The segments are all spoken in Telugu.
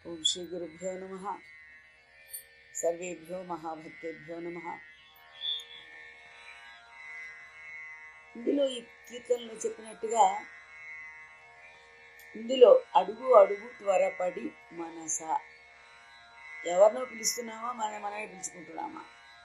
ఓం శ్రీ గురుభ్యో నమ సర్వేభ్యో మహాభక్తేభ్యో నమ ఇందులో ఈ కీర్తనలో చెప్పినట్టుగా ఇందులో అడుగు అడుగు త్వరపడి మనస ఎవరినో పిలుస్తున్నామా మన మనమే పిలుచుకుంటున్నామా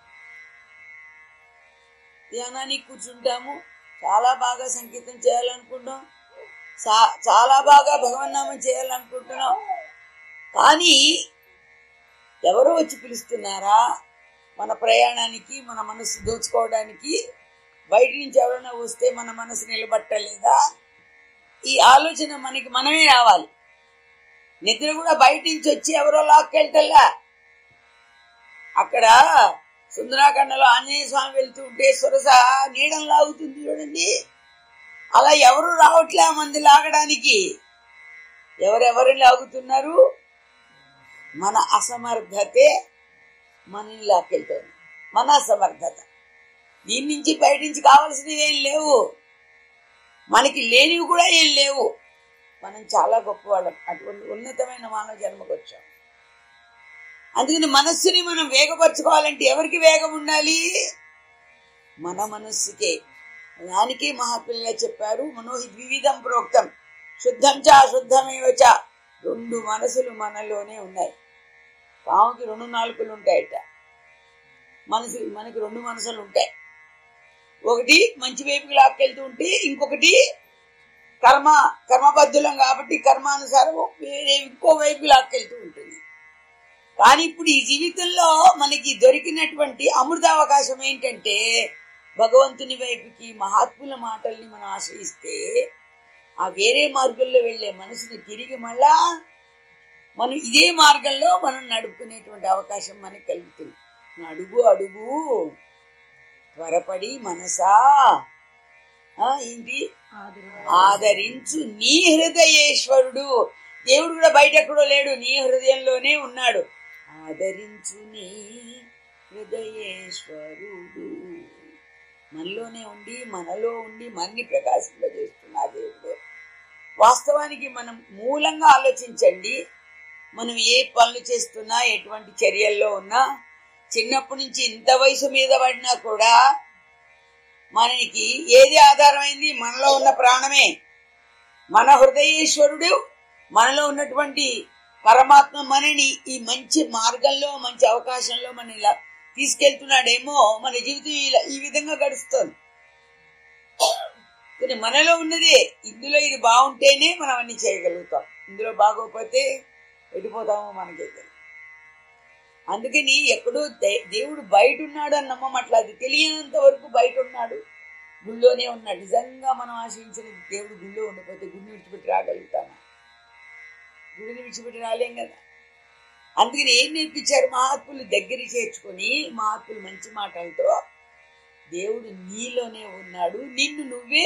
ధ్యానానికి కూర్చుంటాము చాలా బాగా సంగీతం చేయాలనుకుంటాం చా- చాలా బాగా భగవన్నామం చేయాలనుకుంటున్నాం కానీ ఎవరో వచ్చి పిలుస్తున్నారా మన ప్రయాణానికి మన మనసు దోచుకోవడానికి బయట నుంచి ఎవరైనా వస్తే మన మనసు నిలబట్టలేదా ఈ ఆలోచన మనకి మనమే రావాలి నిద్ర కూడా బయట నుంచి వచ్చి ఎవరో లాక్కెళ్తల్లా అక్కడ సుందరాఖండలో ఆంజనేయ స్వామి వెళ్తూ ఉంటే సురస నీడం లాగుతుంది చూడండి అలా ఎవరు రావట్లే ఆ మంది లాగడానికి ఎవరెవరిని లాగుతున్నారు మన అసమర్థతే మనల్ని లాక్కెళ్తుంది మన అసమర్థత దీని నుంచి బయట నుంచి కావాల్సినవి ఏం లేవు మనకి లేనివి కూడా ఏం లేవు మనం చాలా గొప్పవాళ్ళం అటువంటి ఉన్నతమైన మానవ జన్మకు వచ్చాం అందుకని మనస్సుని మనం వేగపరచుకోవాలంటే ఎవరికి వేగం ఉండాలి మన మనస్సుకే దానికి మహాత్ములుగా చెప్పారు మనోహి ద్వివిధం ప్రోక్తం శుద్ధం చ అశుద్ధమేవ చ రెండు మనసులు మనలోనే ఉన్నాయి పాముకి రెండు నాలుకలు ఉంటాయట మనసు మనకి రెండు మనసులు ఉంటాయి ఒకటి మంచి వైపుకి లాక్కెళ్తూ ఉంటే ఇంకొకటి కర్మ కర్మబద్ధులం కాబట్టి కర్మానుసారం వేరే ఇంకో వైపు లాక్కెళ్తూ ఉంటుంది కానీ ఇప్పుడు ఈ జీవితంలో మనకి దొరికినటువంటి అమృత అవకాశం ఏంటంటే భగవంతుని వైపుకి మహాత్ముల మాటల్ని మనం ఆశ్రయిస్తే ఆ వేరే మార్గంలో వెళ్ళే మనసుని తిరిగి మళ్ళా మనం ఇదే మార్గంలో మనం నడుపుకునేటువంటి అవకాశం మనకి కలుగుతుంది అడుగు అడుగు త్వరపడి మనసా ఆ, ఏంటి ఆదరించు నీ హృదయేశ్వరుడు దేవుడు కూడా బయట ఎక్కడో లేడు నీ హృదయంలోనే ఉన్నాడు ఆదరించు నీ హృదయేశ్వరుడు మనలోనే ఉండి మనలో ఉండి మన్ని ప్రకాశింపజేస్తున్నా దేవుడు వాస్తవానికి మనం మూలంగా ఆలోచించండి మనం ఏ పనులు చేస్తున్నా ఎటువంటి చర్యల్లో ఉన్నా చిన్నప్పటి నుంచి ఇంత వయసు మీద పడినా కూడా మనకి ఏది ఆధారమైంది మనలో ఉన్న ప్రాణమే మన హృదయేశ్వరుడు మనలో ఉన్నటువంటి పరమాత్మ మనని ఈ మంచి మార్గంలో మంచి అవకాశంలో మన ఇలా తీసుకెళ్తున్నాడేమో మన జీవితం ఇలా ఈ విధంగా గడుస్తుంది కానీ మనలో ఉన్నదే ఇందులో ఇది బాగుంటేనే మనం అన్ని చేయగలుగుతాం ఇందులో బాగోకపోతే వెళ్ళిపోతామో మనకే తెలియదు అందుకని ఎక్కడో దే- దేవుడు బయట ఉన్నాడు అని నమ్మమట్ల అది తెలియనంత వరకు బయట ఉన్నాడు గుళ్ళోనే ఉన్నాడు నిజంగా మనం ఆశించిన దేవుడు గుళ్ళో ఉండిపోతే గుడిని విడిచిపెట్టి రాగలుగుతామా గుడిని విడిచిపెట్టి రాలేం కదా అందుకని ఏం నేర్పించారు మహాత్ములు దగ్గర చేర్చుకొని మహాత్ములు మంచి మాటలతో దేవుడు నీలోనే ఉన్నాడు నిన్ను నువ్వే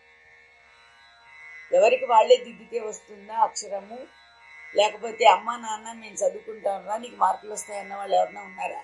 ఎవరికి వాళ్ళే దిద్దితే వస్తుందా అక్షరము లేకపోతే అమ్మ నాన్న మేము చదువుకుంటాం నీకు మార్కులు వస్తాయన్న వాళ్ళు ఎవరన్నా ఉన్నారా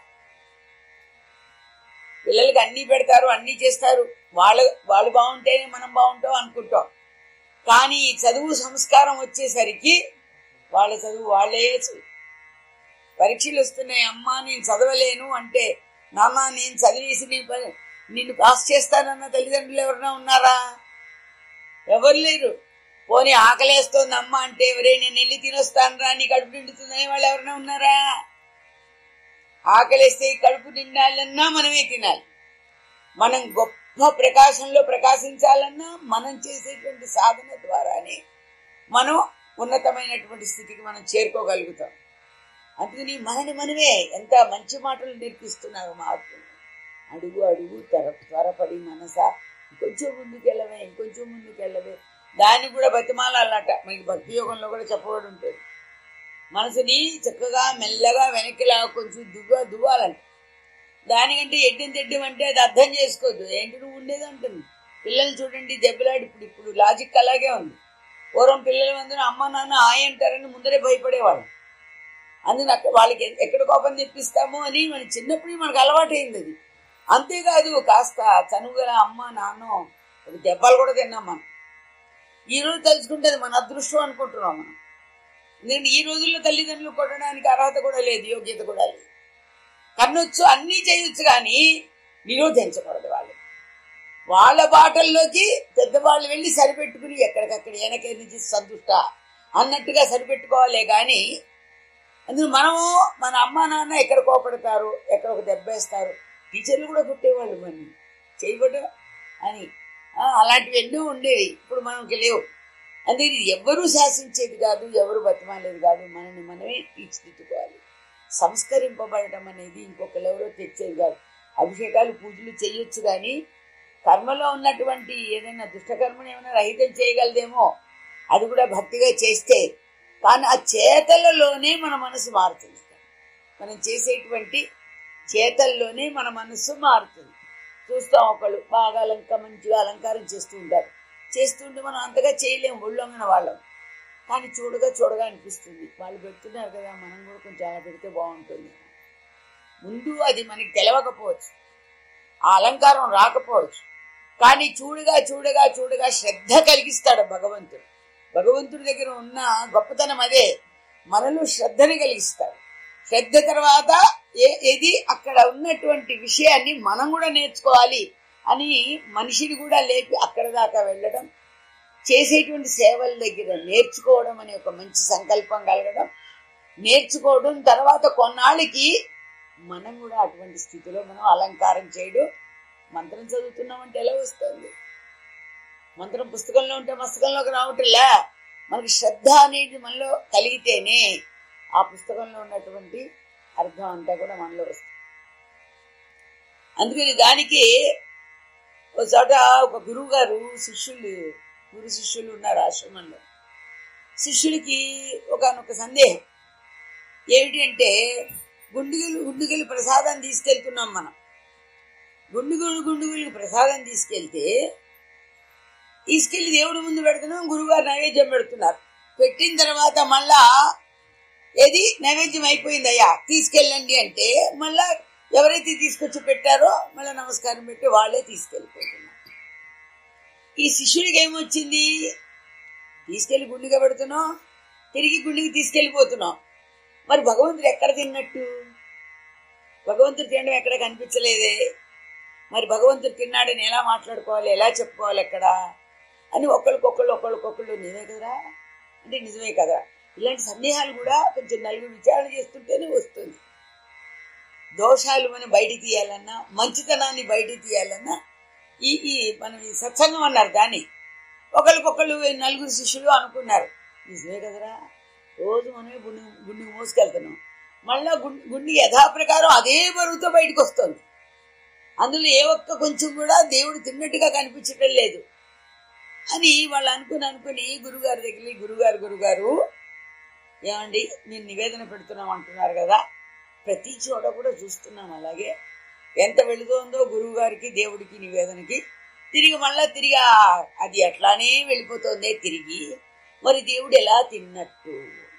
పిల్లలకి అన్నీ పెడతారు అన్నీ చేస్తారు వాళ్ళ వాళ్ళు బాగుంటేనే మనం బాగుంటాం అనుకుంటాం కానీ ఈ చదువు సంస్కారం వచ్చేసరికి వాళ్ళ చదువు వాళ్ళే చదువు. పరీక్షలు వస్తున్నాయి అమ్మా నేను చదవలేను అంటే నాన్న నేను చదివేసి నేను ప- నిన్ను పాస్ చేస్తానన్న తల్లిదండ్రులు ఎవరైనా ఉన్నారా ఎవరు లేరు పోనీ ఆకలేస్తోంది అమ్మ అంటే ఎవరే నేను వెళ్ళి తినొస్తాను రా నీ కడుపు నిండుతుందని వాళ్ళు ఎవరైనా ఉన్నారా ఆకలేస్తే ఈ కడుపు నిండాలన్నా మనమే తినాలి మనం గొప్ప ప్రకాశంలో ప్రకాశించాలన్నా మనం చేసేటువంటి సాధన ద్వారానే మనం ఉన్నతమైనటువంటి స్థితికి మనం చేరుకోగలుగుతాం అందుకని మనని మనమే ఎంత మంచి మాటలు నేర్పిస్తున్నారు మహాత్ములు అడుగు అడుగు త్వర త్వరపడి మనస ఇంకొంచెం ముందుకెళ్ళవే ఇంకొంచెం ముందుకెళ్ళవే దాన్ని కూడా బతిమాలన్నట మనకి భక్తి యోగంలో కూడా చెప్పబడి ఉంటుంది మనసుని చక్కగా మెల్లగా వెనక్కిలా కొంచెం దువ్వ దువ్వాలంట దానికంటే ఎడ్డం తెడ్డం అంటే అది అర్థం చేసుకోవద్దు ఏంటి నువ్వు ఉండేది అంటుంది పిల్లలు చూడండి దెబ్బలాడి ఇప్పుడు ఇప్పుడు లాజిక్ అలాగే ఉంది పూర్వం పిల్లల మందరం అమ్మ నాన్న ఆయ అంటారని ముందరే భయపడేవాళ్ళు అందుకని అక్కడ వాళ్ళకి ఎ- ఎక్కడ కోపం తెప్పిస్తామో అని మన చిన్నప్పుడు మనకు అలవాటైంది అది అంతేకాదు కాస్త చనువుగల అమ్మ నాన్న ఒక దెబ్బలు కూడా తిన్నాం మనం ఈ రోజు తలుచుకుంటే అది మన అదృష్టం అనుకుంటున్నాం మనం ఎందుకంటే ఈ రోజుల్లో తల్లిదండ్రులు కొట్టడానికి అర్హత కూడా లేదు యోగ్యత కూడా లేదు కన్నొచ్చు అన్నీ చేయొచ్చు కానీ నిరోధించకూడదు వాళ్ళు వాళ్ళ బాటల్లోకి పెద్దవాళ్ళు వెళ్ళి సరిపెట్టుకుని ఎక్కడికక్కడ వెనకే నుంచి సంతుష్ట అన్నట్టుగా సరిపెట్టుకోవాలే కానీ అందుకు మనము మన అమ్మ నాన్న ఎక్కడ కోపడతారు ఎక్కడ ఒక దెబ్బేస్తారు టీచర్లు కూడా కొట్టేవాళ్ళు మన చేయబడ్డ అని ఆ, అలాంటివి ఎన్నో ఉండేవి ఇప్పుడు మనకి లేవు అందుకని ఎవరు శాసించేది కాదు ఎవరు బతిమాలేది కాదు మనని మనమే తీర్చిదిద్దుకోవాలి సంస్కరింపబడటం అనేది ఇంకొకరు ఎవరో తెచ్చేది కాదు అభిషేకాలు పూజలు చేయొచ్చు కానీ కర్మలో ఉన్నటువంటి ఏదైనా దుష్టకర్మను ఏమైనా రహితం చేయగలదేమో అది కూడా భక్తిగా చేస్తే కానీ ఆ చేతలలోనే మన మనసు మారుతుంది మనం చేసేటువంటి చేతల్లోనే మన మనస్సు మారుతుంది చూస్తాం ఒకళ్ళు బాగా అలంక మంచిగా అలంకారం చేస్తూ ఉంటారు చేస్తుంటే మనం అంతగా చేయలేము ఒళ్ళొంగిన వాళ్ళం కానీ చూడగా చూడగా అనిపిస్తుంది వాళ్ళు పెడుతున్నారు కదా మనం కూడా కొంచెం అలా పెడితే బాగుంటుంది ముందు అది మనకి తెలవకపోవచ్చు ఆ అలంకారం రాకపోవచ్చు కానీ చూడగా చూడగా చూడగా శ్రద్ధ కలిగిస్తాడు భగవంతుడు భగవంతుడి దగ్గర ఉన్న గొప్పతనం అదే మనలో శ్రద్ధని కలిగిస్తాడు శ్రద్ధ తర్వాత ఏ ఏది అక్కడ ఉన్నటువంటి విషయాన్ని మనం కూడా నేర్చుకోవాలి అని మనిషిని కూడా లేపి అక్కడ దాకా వెళ్ళడం చేసేటువంటి సేవల దగ్గర నేర్చుకోవడం అనే ఒక మంచి సంకల్పం కలగడం నేర్చుకోవడం తర్వాత కొన్నాళ్ళకి మనం కూడా అటువంటి స్థితిలో మనం అలంకారం చేయడం మంత్రం చదువుతున్నామంటే ఎలా వస్తుంది మంత్రం పుస్తకంలో ఉంటే పుస్తకంలోకి రావట్లే మనకి శ్రద్ధ అనేది మనలో కలిగితేనే ఆ పుస్తకంలో ఉన్నటువంటి అర్థం అంతా కూడా మనలో వస్తుంది అందుకని దానికి ఒక చోట ఒక గురువు గారు శిష్యులు గురు శిష్యులు ఉన్నారు ఆశ్రమంలో శిష్యులకి ఒకనొక సందేహం ఏమిటి అంటే గుండుగలు గుండుగలు ప్రసాదం తీసుకెళ్తున్నాం మనం గుండుగులు గుండుగులకు ప్రసాదం తీసుకెళ్తే తీసుకెళ్లి దేవుడి ముందు పెడుతున్నాం గురువుగారు నైవేద్యం పెడుతున్నారు పెట్టిన తర్వాత మళ్ళా ఏది నైవేద్యం అయిపోయిందయ్యా తీసుకెళ్ళండి అంటే మళ్ళా ఎవరైతే తీసుకొచ్చి పెట్టారో మళ్ళీ నమస్కారం పెట్టి వాళ్ళే తీసుకెళ్ళిపోతున్నారు ఈ శిష్యుడికి ఏమొచ్చింది తీసుకెళ్లి గుండెగా పెడుతున్నాం తిరిగి గుండెకి తీసుకెళ్ళిపోతున్నాం మరి భగవంతుడు ఎక్కడ తిన్నట్టు భగవంతుడు తినడం ఎక్కడ కనిపించలేదే మరి భగవంతుడు తిన్నాడని ఎలా మాట్లాడుకోవాలి ఎలా చెప్పుకోవాలి ఎక్కడ అని ఒకళ్ళకొకళ్ళు ఒకళ్ళకొకళ్ళు నిజమే కదరా అంటే నిజమే కదా ఇలాంటి సందేహాలు కూడా కొంచెం నలుగురు విచారణ చేస్తుంటేనే వస్తుంది దోషాలు మనం బయటికి తీయాలన్నా మంచితనాన్ని బయటికి తీయాలన్నా ఈ ఈ మనం ఈ సత్సంగం అన్నారు దాన్ని ఒకరికొకళ్ళు నలుగురు శిష్యులు అనుకున్నారు నిజమే కదరా రోజు మనమే గుండు గుండుకు మోసుకెళ్తున్నాం మళ్ళా గుండు గుండు యథాప్రకారం అదే బరువుతో బయటకు వస్తుంది అందులో ఏ ఒక్క కొంచెం కూడా దేవుడు తిన్నట్టుగా కనిపించటం లేదు అని వాళ్ళు అనుకుని అనుకుని గురుగారి దగ్గర గురుగారు గురుగారు ఏమండి నేను నివేదన పెడుతున్నాం అంటున్నారు కదా ప్రతి చోట కూడా చూస్తున్నాం అలాగే ఎంత వెళుతోందో గురువు గారికి దేవుడికి నివేదనకి తిరిగి మళ్ళా తిరిగి ఆ- అది అట్లానే వెళ్ళిపోతుందే తిరిగి మరి దేవుడు ఎలా తిన్నట్టు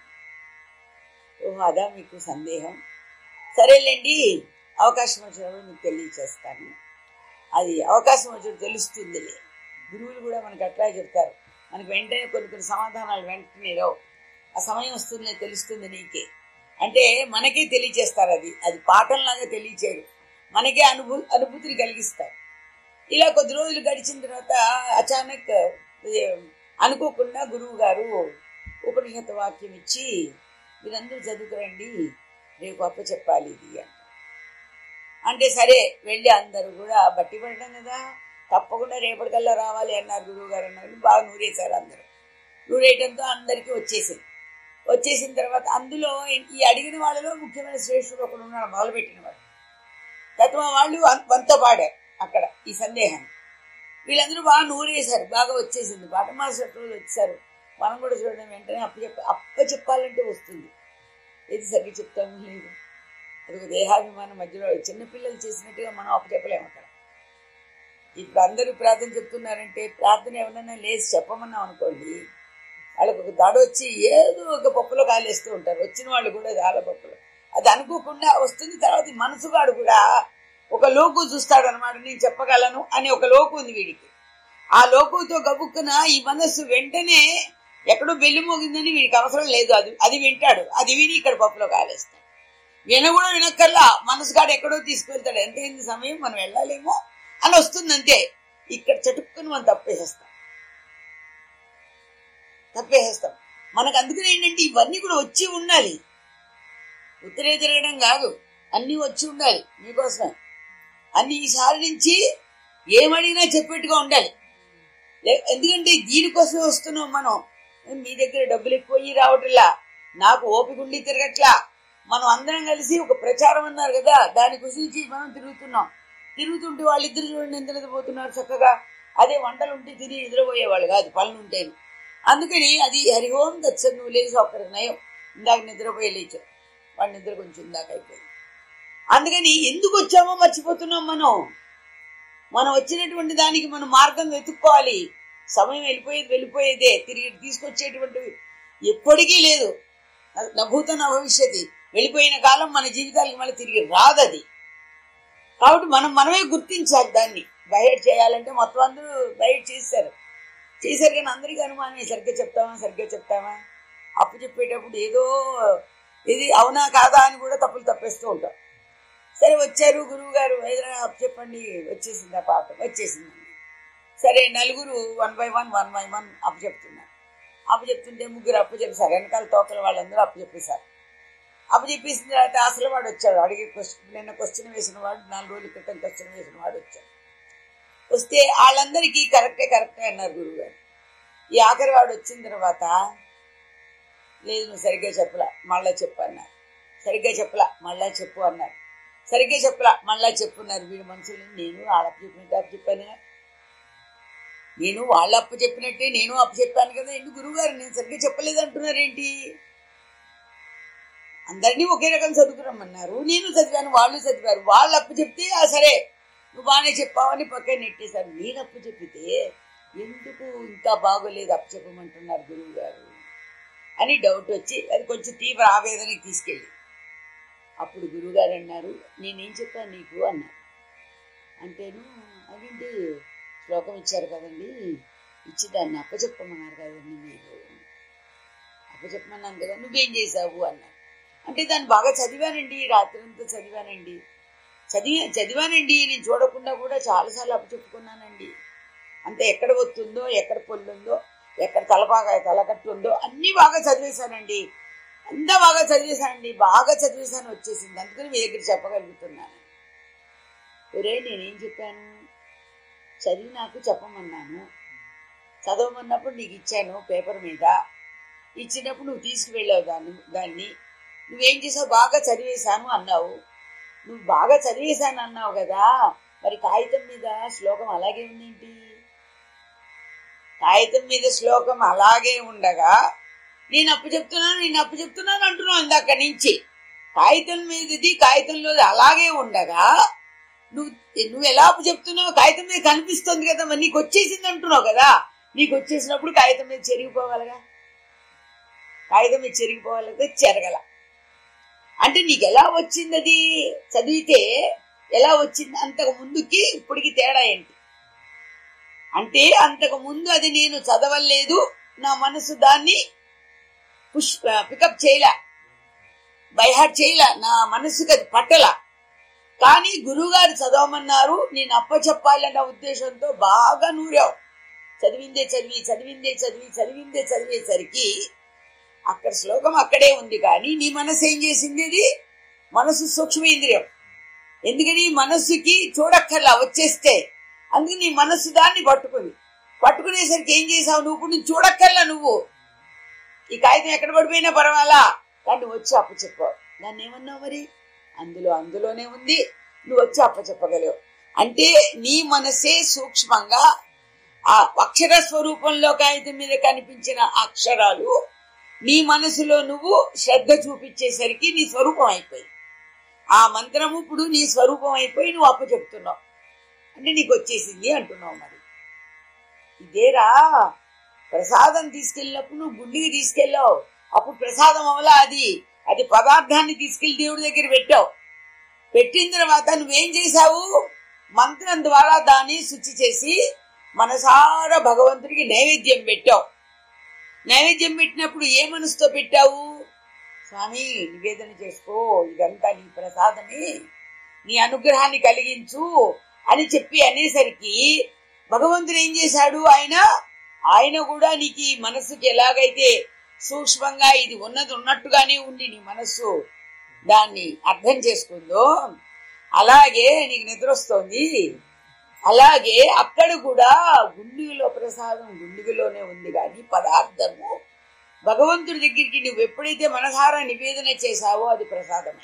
ఓహో అదా మీకు సందేహం సరేలేండి అవకాశం వచ్చినప్పుడు మీకు తెలియచేస్తాను అది అవకాశం వచ్చినప్పుడు తెలుస్తుందిలే గురువులు కూడా మనకు అట్లా చెప్తారు మనకి వెంటనే కొన్ని కొన్ని సమాధానాలు వెంటనే రావు ఆ సమయం వస్తుందిలే తెలుస్తుంది నీకే అంటే మనకే తెలియచేస్తారు అది అది పాఠంలాగా తెలియచేయరు మనకే అనుభూ అనుభూతిని కలిగిస్తారు ఇలా కొద్ది రోజులు గడిచిన తర్వాత అచానక్ ఏ, అనుకోకుండా గురువు గారు ఉపనిషత్ వాక్యం ఇచ్చి మీరందరూ చదువుకురండి రేపు అప్ప చెప్పాలి ఇది అంట అంటే సరే వెళ్ళి అందరూ కూడా బట్టి పడడం కదా తప్పకుండా రేపటికల్లా రావాలి అన్నారు గురువు గారు అన్నారు బాగా నూరేశారు అందరూ నూరేయటంతో అందరికీ వచ్చేసింది వచ్చేసిన తర్వాత అందులో ఈ అడిగిన వాళ్ళలో ముఖ్యమైన శ్రేష్ఠుడు ఒకడు ఉన్నాడు మొదలుపెట్టిన వాడు తత్వ వాళ్ళు అం- వంత పాడారు అక్కడ ఈ సందేహాన్ని వీళ్ళందరూ బాగా నూరేశారు బాగా వచ్చేసింది పాట మాస్టర్ వచ్చారు మనం కూడా చూడడం వెంటనే అప్ప చెప్ప అప్ప చెప్పాలంటే వస్తుంది ఏది సరిగ్గా చెప్తాము లేదు అది ఒక దేహాభిమానం మధ్యలో చిన్నపిల్లలు చేసినట్టుగా మనం అప్పు చెప్పలేము అక్కడ ఇప్పుడు అందరూ ప్రార్థన చెప్తున్నారంటే ప్రార్థన ఎవరన్నా లేచి చెప్పమన్నాం అనుకోండి వాళ్ళకి ఒక దడ వచ్చి ఏదో ఒక పప్పులో కాలేస్తూ ఉంటారు వచ్చిన వాళ్ళు కూడా చాలా పప్పులు అది అనుకోకుండా వస్తుంది తర్వాత ఈ మనసుగాడు కూడా ఒక లోకు చూస్తాడు అనమాట నేను చెప్పగలను అని ఒక లోకు ఉంది వీడికి ఆ లోకుతో గబుక్కున ఈ మనస్సు వెంటనే ఎక్కడో బెల్లి మోగిందని వీడికి అవసరం లేదు అది అది వింటాడు అది విని ఇక్కడ పప్పులో కాలేస్తాడు విన కూడా వినక్కల్లా మనసు కాడు ఎక్కడో తీసుకువెళ్తాడు ఎంత అయింది సమయం మనం వెళ్ళాలేమో అని వస్తుంది అంతే ఇక్కడ చటుక్కుని మనం తప్పేసేస్తాం తప్పేసేస్తాం మనకు అందుకని ఏంటంటే ఇవన్నీ కూడా వచ్చి ఉండాలి ఉత్తరే తిరగడం కాదు అన్నీ వచ్చి ఉండాలి మీకోసమే అన్ని ఈసారి నుంచి ఏమడిగినా చెప్పేట్టుగా ఉండాలి లే- ఎందుకంటే దీనికోసమే వస్తున్నాం మనం మీ దగ్గర డబ్బులు ఎక్కువ రావట్లా నాకు ఓపిక ఉండి తిరగట్లా మనం అందరం కలిసి ఒక ప్రచారం అన్నారు కదా దాని గురించి మనం తిరుగుతున్నాం తిరుగుతుంటే వాళ్ళిద్దరు చూడండి ఎంత నిద్రపోతున్నారు చక్కగా అదే వంటలు ఉంటే తిని నిద్రపోయేవాళ్ళు కాదు పనులు ఉంటేను అందుకని అది హరిహోం దచ్చ నువ్వు లేచి ఒక్కరికి నయం ఇందాక నిద్రపోయి లేచావు వాడి నిద్ర కొంచెం ఇందాక అయిపోయింది అందుకని ఎందుకు వచ్చామో మర్చిపోతున్నాం మనం మనం వచ్చినటువంటి దానికి మనం మార్గం వెతుక్కోవాలి సమయం వెళ్ళిపోయేది వెళ్ళిపోయేదే తిరిగి తీసుకొచ్చేటువంటి ఎప్పటికీ లేదు న- నభూత నా భవిష్యత్తు వెళ్ళిపోయిన కాలం మన జీవితాలకి మళ్ళీ తిరిగి రాదది కాబట్టి మనం మనమే గుర్తించాలి దాన్ని బయట చేయాలంటే మొత్తం అందరూ బయట చేశారు చేశారు కానీ అందరికీ అనుమానమే సరిగ్గా చెప్తామా సరిగ్గా చెప్తామా అప్పు చెప్పేటప్పుడు ఏదో ఇది అవునా కాదా అని కూడా తప్పులు తప్పేస్తూ ఉంటాం సరే వచ్చారు గురువు గారు ఏదైనా అప్పు చెప్పండి వచ్చేసింది ఆ పాట వచ్చేసింది సరే నలుగురు one by one one by one అప్పు చెప్తున్నారు అప్పు చెప్తుంటే ముగ్గురు అప్పు చెప్పేశారు వెనకాల తోకల వాళ్ళందరూ అప్పు చెప్పేశారు అప్పు చెప్పేసిన తర్వాత అసలు వాడు వచ్చాడు అడిగే క్వశ్చన్ నిన్న క్వశ్చన్ వేసిన వాడు నాలుగు రోజుల క్రితం క్వశ్చన్ వేసిన వాడు వచ్చాడు వస్తే వాళ్ళందరికీ కరెక్టే కరెక్టే అన్నారు గురువు గారు ఈ ఆఖరి వాడు వచ్చిన తర్వాత లేదు నువ్వు సరిగ్గా చెప్పలా మళ్ళా చెప్పు అన్నారు సరిగ్గా చెప్పలా మళ్ళా చెప్పు అన్నారు సరిగ్గా చెప్పలా మళ్ళా చెప్పున్నారు వీడి మనసులో నేను వాళ్ళ అప్పు చెప్పినట్టు అప్పు చెప్పాను నేను వాళ్ళ అప్పు చెప్పినట్టే నేను అప్పు చెప్పాను కదా ఎందుకు గురువు గారు నేను సరిగ్గా చెప్పలేదు అంటున్నారేంటి అందరినీ ఒకే రకం చదువుకురమ్మన్నారు నేను చదివాను వాళ్ళు చదివారు వాళ్ళు అప్పు చెప్తే ఆ సరే నువ్వు బాగానే చెప్పావని పక్కన నెట్టేశారు నేను అప్పు చెప్పితే ఎందుకు ఇంకా బాగోలేదు అప్పు చెప్పమంటున్నారు గురువు గారు అని డౌట్ వచ్చి అది కొంచెం తీవ్ర ఆవేదనకి తీసుకెళ్ళి అప్పుడు గురువుగారు అన్నారు నేనేం చెప్పాను నీకు అన్నారు అంటేను అదేంటి శ్లోకం ఇచ్చారు కదండి ఇచ్చి దాన్ని అప్పచెప్పమన్నారు కదండి మీరు అప్పచెప్పమన్నాను కదా నువ్వేం చేసావు అన్నారు అంటే దాన్ని బాగా చదివానండి రాత్రంతా చదివానండి చదివి చదివానండి నేను చూడకుండా కూడా చాలాసార్లు అప్పచెప్పుకున్నానండి అంతే ఎక్కడ ఒత్తుందో ఎక్కడ పొల్లుందో ఎక్కడ తలపాగా తలకట్టు ఉందో అన్నీ బాగా చదివేశానండి అంతా బాగా చదివేశానండి బాగా చదివేశాను వచ్చేసింది అందుకని మీ దగ్గర చెప్పగలుగుతున్నాను ఒరే నేనేం చెప్పాను చదివి నాకు చెప్పమన్నాను చదవమన్నప్పుడు నీకు ఇచ్చాను పేపర్ మీద ఇచ్చినప్పుడు నువ్వు తీసుకువెళ్ళావు దాన్ని దాన్ని నువ్వేం చేసావు బాగా చదివేశాను అన్నావు నువ్వు బాగా చదివేశాను అన్నావు కదా మరి కాగితం మీద శ్లోకం అలాగే ఉందేంటి కాగితం మీద శ్లోకం అలాగే ఉండగా నేను అప్పు చెప్తున్నాను నేను అప్పు చెప్తున్నాను అంటున్నావు ఇందాక నుంచి కాగితం మీదది కాగితంలో అలాగే ఉండగా నువ్వు నువ్వు ఎలా అప్పు చెప్తున్నావు కాగితం మీద కనిపిస్తుంది కదా మరి నీకు వచ్చేసింది అంటున్నావు కదా నీకు వచ్చేసినప్పుడు కాగితం మీద చెరిగిపోవాలిగా కాగితం మీద చెరిగిపోవాలి చెరగల అంటే నీకు ఎలా వచ్చింది అది చదివితే ఎలా వచ్చింది అంతకు ముందుకి ఇప్పటికి తేడా ఏంటి అంటే అంతకు ముందు అది నేను చదవలేదు నా మనసు దాన్ని పుష్ పికప్ చేయలే బైహార్ట్ చేయలే నా మనసుకి అది పట్టల కానీ గురువుగారు చదవమన్నారు నేను అప్ప చెప్పాలన్న ఉద్దేశంతో బాగా నూరావు చదివిందే చదివి చదివిందే చదివి చదివిందే చదివేసరికి అక్కడ శ్లోకం అక్కడే ఉంది కానీ నీ మనసు ఏం చేసింది అది మనసు సూక్ష్మేంద్రియం ఎందుకని మనస్సుకి చూడక్కర్లా వచ్చేస్తే అందుకు నీ మనస్సు దాన్ని పట్టుకుంది పట్టుకునేసరికి ఏం చేసావు నువ్వు ఇప్పుడు నువ్వు చూడక్కర్లా నువ్వు ఈ కాగితం ఎక్కడ పడిపోయినా పర్వాలా కానీ నువ్వు వచ్చి అప్పు చెప్పావు దాన్ని ఏమన్నావు మరి అందులో అందులోనే ఉంది నువ్వు వచ్చి అప్ప చెప్పగలవు అంటే నీ మనసే సూక్ష్మంగా ఆ అక్షర స్వరూపంలో కాగితం మీద కనిపించిన అక్షరాలు నీ మనసులో నువ్వు శ్రద్ధ చూపించేసరికి నీ స్వరూపం అయిపోయింది ఆ మంత్రము ఇప్పుడు నీ స్వరూపం అయిపోయి నువ్వు అప్పు చెప్తున్నావు అంటే నీకు వచ్చేసింది అంటున్నావు మరి ఇదేరా ప్రసాదం తీసుకెళ్ళినప్పుడు నువ్వు గుండికి తీసుకెళ్ళావు అప్పుడు ప్రసాదం అవలా అది అది పదార్థాన్ని తీసుకెళ్లి దేవుడి దగ్గర పెట్టావు పెట్టిన తర్వాత నువ్వేం చేశావు మంత్రం ద్వారా దాన్ని శుచి చేసి మనసారా భగవంతుడికి నైవేద్యం పెట్టావు నైవేద్యం పెట్టినప్పుడు ఏ మనసుతో పెట్టావు స్వామి నివేదన చేసుకో ఇదంతా నీ ప్రసాదమే నీ అనుగ్రహాన్ని కలిగించు అని చెప్పి అనేసరికి భగవంతుడు ఏం చేశాడు ఆయన ఆయన కూడా నీకు ఈ మనసుకి ఎలాగైతే సూక్ష్మంగా ఇది ఉన్నది ఉన్నట్టుగానే ఉండి నీ మనస్సు దాన్ని అర్థం చేసుకుందో అలాగే నీకు నిద్ర వస్తోంది అలాగే అక్కడ కూడా గుండిలో ప్రసాదం గుండిగలోనే ఉంది కానీ పదార్థము భగవంతుడి దగ్గరికి నువ్వు ఎప్పుడైతే మనసారా నివేదన చేశావో అది ప్రసాదమే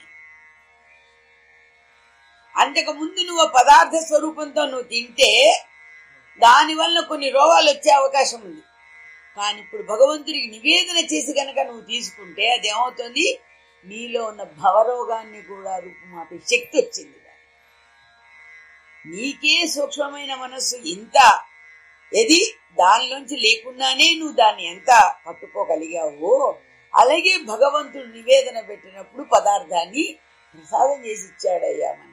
అంతకు ముందు నువ్వు పదార్థ స్వరూపంతో నువ్వు తింటే దానివల్ల కొన్ని రోగాలు వచ్చే అవకాశం ఉంది కానీ ఇప్పుడు భగవంతుడికి నివేదన చేసి కనుక నువ్వు తీసుకుంటే అది ఏమవుతుంది నీలో ఉన్న భవరోగాన్ని కూడా రూపుమాపే శక్తి వచ్చింది నీకే సూక్ష్మమైన మనస్సు ఇంత ఎది దానిలోంచి లేకుండానే నువ్వు దాన్ని ఎంత పట్టుకోగలిగావో అలాగే భగవంతుడు నివేదన పెట్టినప్పుడు పదార్థాన్ని ప్రసాదం చేసి ఇచ్చాడయ్యా మనకి